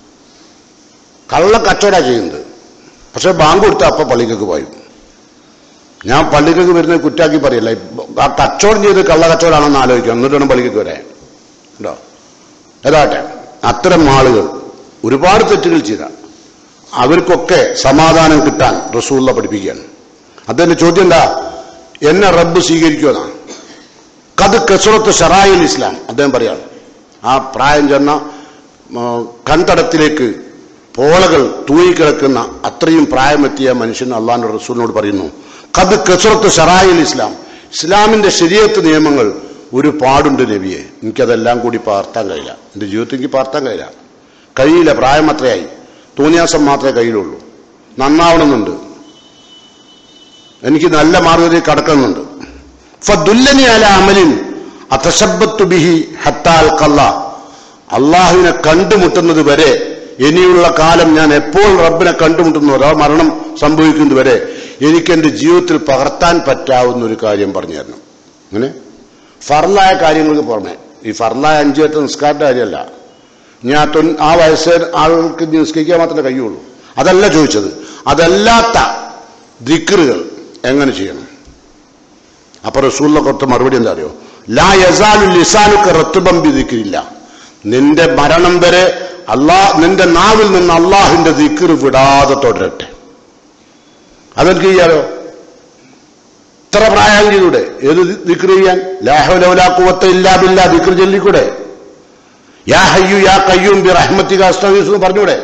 കള്ള കച്ചവട ചെയ്യുന്നത് പക്ഷെ ബാങ്ക് കൊടുത്ത അപ്പൊ പള്ളിക്കൊക്കെ പോയി ഞാൻ പള്ളിക്കൊക്കെ വരുന്നത് കുറ്റാക്കി പറയല്ല ആ കച്ചവടം ചെയ്ത് കള്ള കച്ചവടമാണെന്ന് ആലോചിക്കാം എന്നിട്ട് വേണം പള്ളിക്കൊക്കെ വരാൻ ഉണ്ടോ ഏതാട്ടെ അത്തരം ആളുകൾ ഒരുപാട് തെറ്റുകൾ ചെയ്ത അവർക്കൊക്കെ സമാധാനം കിട്ടാൻ റസൂള്ള പഠിപ്പിക്കുകയാണ് അദ്ദേഹത്തിന്റെ ചോദ്യം എന്താ എന്നെ റബ്ബ് സ്വീകരിക്കുമെന്നാണ് കത് കസുറത്ത് ഷറായിൽ ഇസ്ലാം അദ്ദേഹം പറയാണ് ആ പ്രായം ചെന്ന ആ, കൺതടത്തിലേക്ക് പോളകൾ തൂങ്ങിക്കിടക്കുന്ന അത്രയും പ്രായമെത്തിയ മനുഷ്യൻ അള്ളാന്റെ റസൂലിനോട് പറയുന്നു കത് കസുറത്ത് ഷറായിൽ ഇസ്ലാം ഇസ്ലാമിന്റെ ശരിയത്ത് നിയമങ്ങൾ ഒരുപാടുണ്ട് നബിയെ എനിക്കതെല്ലാം കൂടി പാർത്താൻ കഴിയില്ല എന്റെ ജീവിതത്തിൽ എനിക്ക് പാർത്താൻ കഴിയില്ല കഴിയില്ല പ്രായം അത്രയായി തോന്നിയാസം മാത്രമേ കയ്യിലുള്ളൂ നന്നാവണമെന്നുണ്ട് എനിക്ക് നല്ല മാർഗത്തിൽ കടക്കുന്നുണ്ട് ഫദുല്ലനി അല അമലിൻ അതശബ്ബത്തു ബിഹി ഹത്താൽ കല്ല അള്ളാഹുവിനെ കണ്ടുമുട്ടുന്നത് വരെ ഇനിയുള്ള കാലം ഞാൻ എപ്പോൾ റബ്ബിനെ കണ്ടുമുട്ടുന്നു അഥവാ മരണം സംഭവിക്കുന്നത് വരെ എനിക്ക് എന്റെ ജീവിതത്തിൽ പകർത്താൻ പറ്റാവുന്ന ഒരു കാര്യം പറഞ്ഞു തരണം അങ്ങനെ ഫർലായ കാര്യങ്ങൾക്ക് പുറമെ ഈ ഫർലായ അഞ്ചു വട്ട നിസ്കാരന്റെ കാര്യമല്ല ഞാൻ തൊൻ- ആ വയസ്സ് ആൾക്ക് നിസ്കരിക്കാൻ മാത്രമേ കഴിയുള്ളൂ അതല്ല ചോദിച്ചത് അതല്ലാത്ത ദിക്റുകൾ എങ്ങനെ ചെയ്യണം അപ്പൊ റസൂലിനെ കൊടുത്ത മറുപടി എന്താ അറിയോ ലാ യസാലു ലിസാനുക്ക് റത്തുബമ്പി ദിക്കില്ല നിന്റെ മരണം വരെ അള്ളാ നിന്റെ നാവിൽ നിന്ന് അള്ളാഹുവിന്റെ ദിക്കർ വിടാതെ തുടരട്ടെ അതെനിക്ക് ചെയ്യാലോ ഇത്ര പ്രായം ചെയ്തൂടെ ഏത് ദിക്ർ ചെയ്യാൻ ലാഹുലൗലാക്കുവത്ത ഇല്ലാതില്ല ദിക്ർ ചൊല്ലിക്കൂടെ യാ ഹയ്യു യാ കയ്യും ബി റഹ്മത്തിക അസ്തഗീസ് എന്ന് പറഞ്ഞൂടെ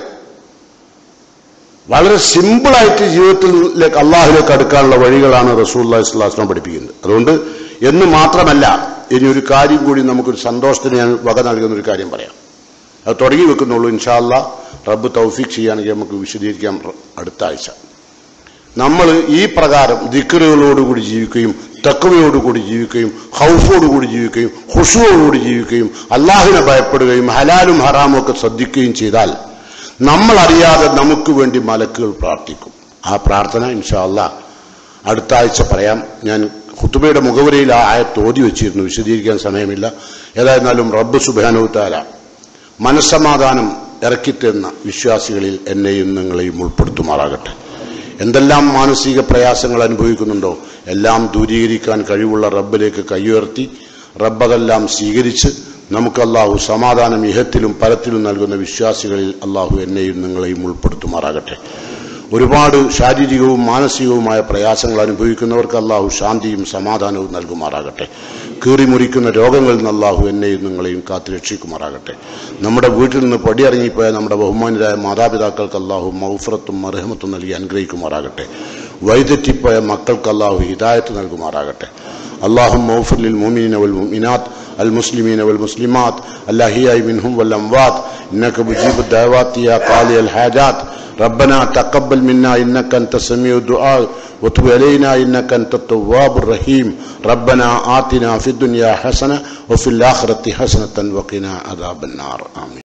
വളരെ സിമ്പിളായിട്ട് ജീവിതത്തിലേക്ക് അള്ളാഹുലേക്ക് അടുക്കാനുള്ള വഴികളാണ് റസൂല്ലാ ഇസ്ലാസ്ലാം പഠിപ്പിക്കുന്നത് അതുകൊണ്ട് എന്ന് മാത്രമല്ല ഇനി ഒരു കാര്യം കൂടി നമുക്കൊരു സന്തോഷത്തിന് ഞാൻ വക നൽകുന്ന ഒരു കാര്യം പറയാം അത് തുടങ്ങി വെക്കുന്നുള്ളൂ ഇൻഷാല്ല റബ്ബ് തൗഫീഖ് ചെയ്യുകയാണെങ്കിൽ നമുക്ക് വിശദീകരിക്കാം അടുത്ത ആഴ്ച നമ്മൾ ഈ പ്രകാരം ദിക്കറുകളോടുകൂടി ജീവിക്കുകയും തക്കവയോടുകൂടി ജീവിക്കുകയും ഹൗഫോടുകൂടി ജീവിക്കുകയും ഹുഷുവോടുകൂടി ജീവിക്കുകയും അള്ളാഹിനെ ഭയപ്പെടുകയും ഹലാലും ഹറാമും ഒക്കെ ശ്രദ്ധിക്കുകയും ചെയ്താൽ നമ്മൾ അറിയാതെ നമുക്ക് വേണ്ടി മലക്കുകൾ പ്രാർത്ഥിക്കും ആ പ്രാർത്ഥന ഇൻഷാ അല്ലാ അടുത്ത ആഴ്ച പറയാം ഞാൻ ഹുത്തുബയുടെ മുഖവരയിൽ ആ ആയത്ത് ഓതി വെച്ചിരുന്നു വിശദീകരിക്കാൻ സമയമില്ല ഏതായിരുന്നാലും റബ്ബ് സുബാനുത്താല മനസ്സമാധാനം ഇറക്കിത്തരുന്ന വിശ്വാസികളിൽ എന്നെയും നിങ്ങളെയും ഉൾപ്പെടുത്തുമാറാകട്ടെ എന്തെല്ലാം മാനസിക പ്രയാസങ്ങൾ അനുഭവിക്കുന്നുണ്ടോ എല്ലാം ദൂരീകരിക്കാൻ കഴിവുള്ള റബ്ബിലേക്ക് കൈയുയർത്തി റബ്ബതെല്ലാം സ്വീകരിച്ച് നമുക്ക് അള്ളാഹു സമാധാനം ഇഹത്തിലും പരത്തിലും നൽകുന്ന വിശ്വാസികളിൽ അള്ളാഹു എന്നെയും നിങ്ങളെയും ഉൾപ്പെടുത്തുമാറാകട്ടെ ഒരുപാട് ശാരീരികവും മാനസികവുമായ പ്രയാസങ്ങൾ അനുഭവിക്കുന്നവർക്ക് അള്ളാഹു ശാന്തിയും സമാധാനവും നൽകുമാറാകട്ടെ കീറിമുറിക്കുന്ന രോഗങ്ങളിൽ നിന്ന് അള്ളാഹു എന്നെയും നിങ്ങളെയും കാത്തു രക്ഷിക്കുമാറാകട്ടെ നമ്മുടെ വീട്ടിൽ നിന്ന് പടിയിറങ്ങിപ്പോയ നമ്മുടെ ബഹുമാനരായ മാതാപിതാക്കൾക്ക് അള്ളാഹു മൗഫറത്തും മർഹമത്തും നൽകി അനുഗ്രഹിക്കുമാറാകട്ടെ വൈതെറ്റിപ്പോയ മക്കൾക്ക് അള്ളാഹു ഹിദായത്ത് നൽകുമാറാകട്ടെ اللهم اغفر للمؤمنين والمؤمنات المسلمين والمسلمات الأحياء منهم والأموات إنك مجيب الدعوات يا قاضي الحاجات ربنا تقبل منا إنك أنت السميع الدعاء وتب علينا إنك أنت التواب الرحيم ربنا آتنا في الدنيا حسنة وفي الآخرة حسنة وقنا عذاب النار آمين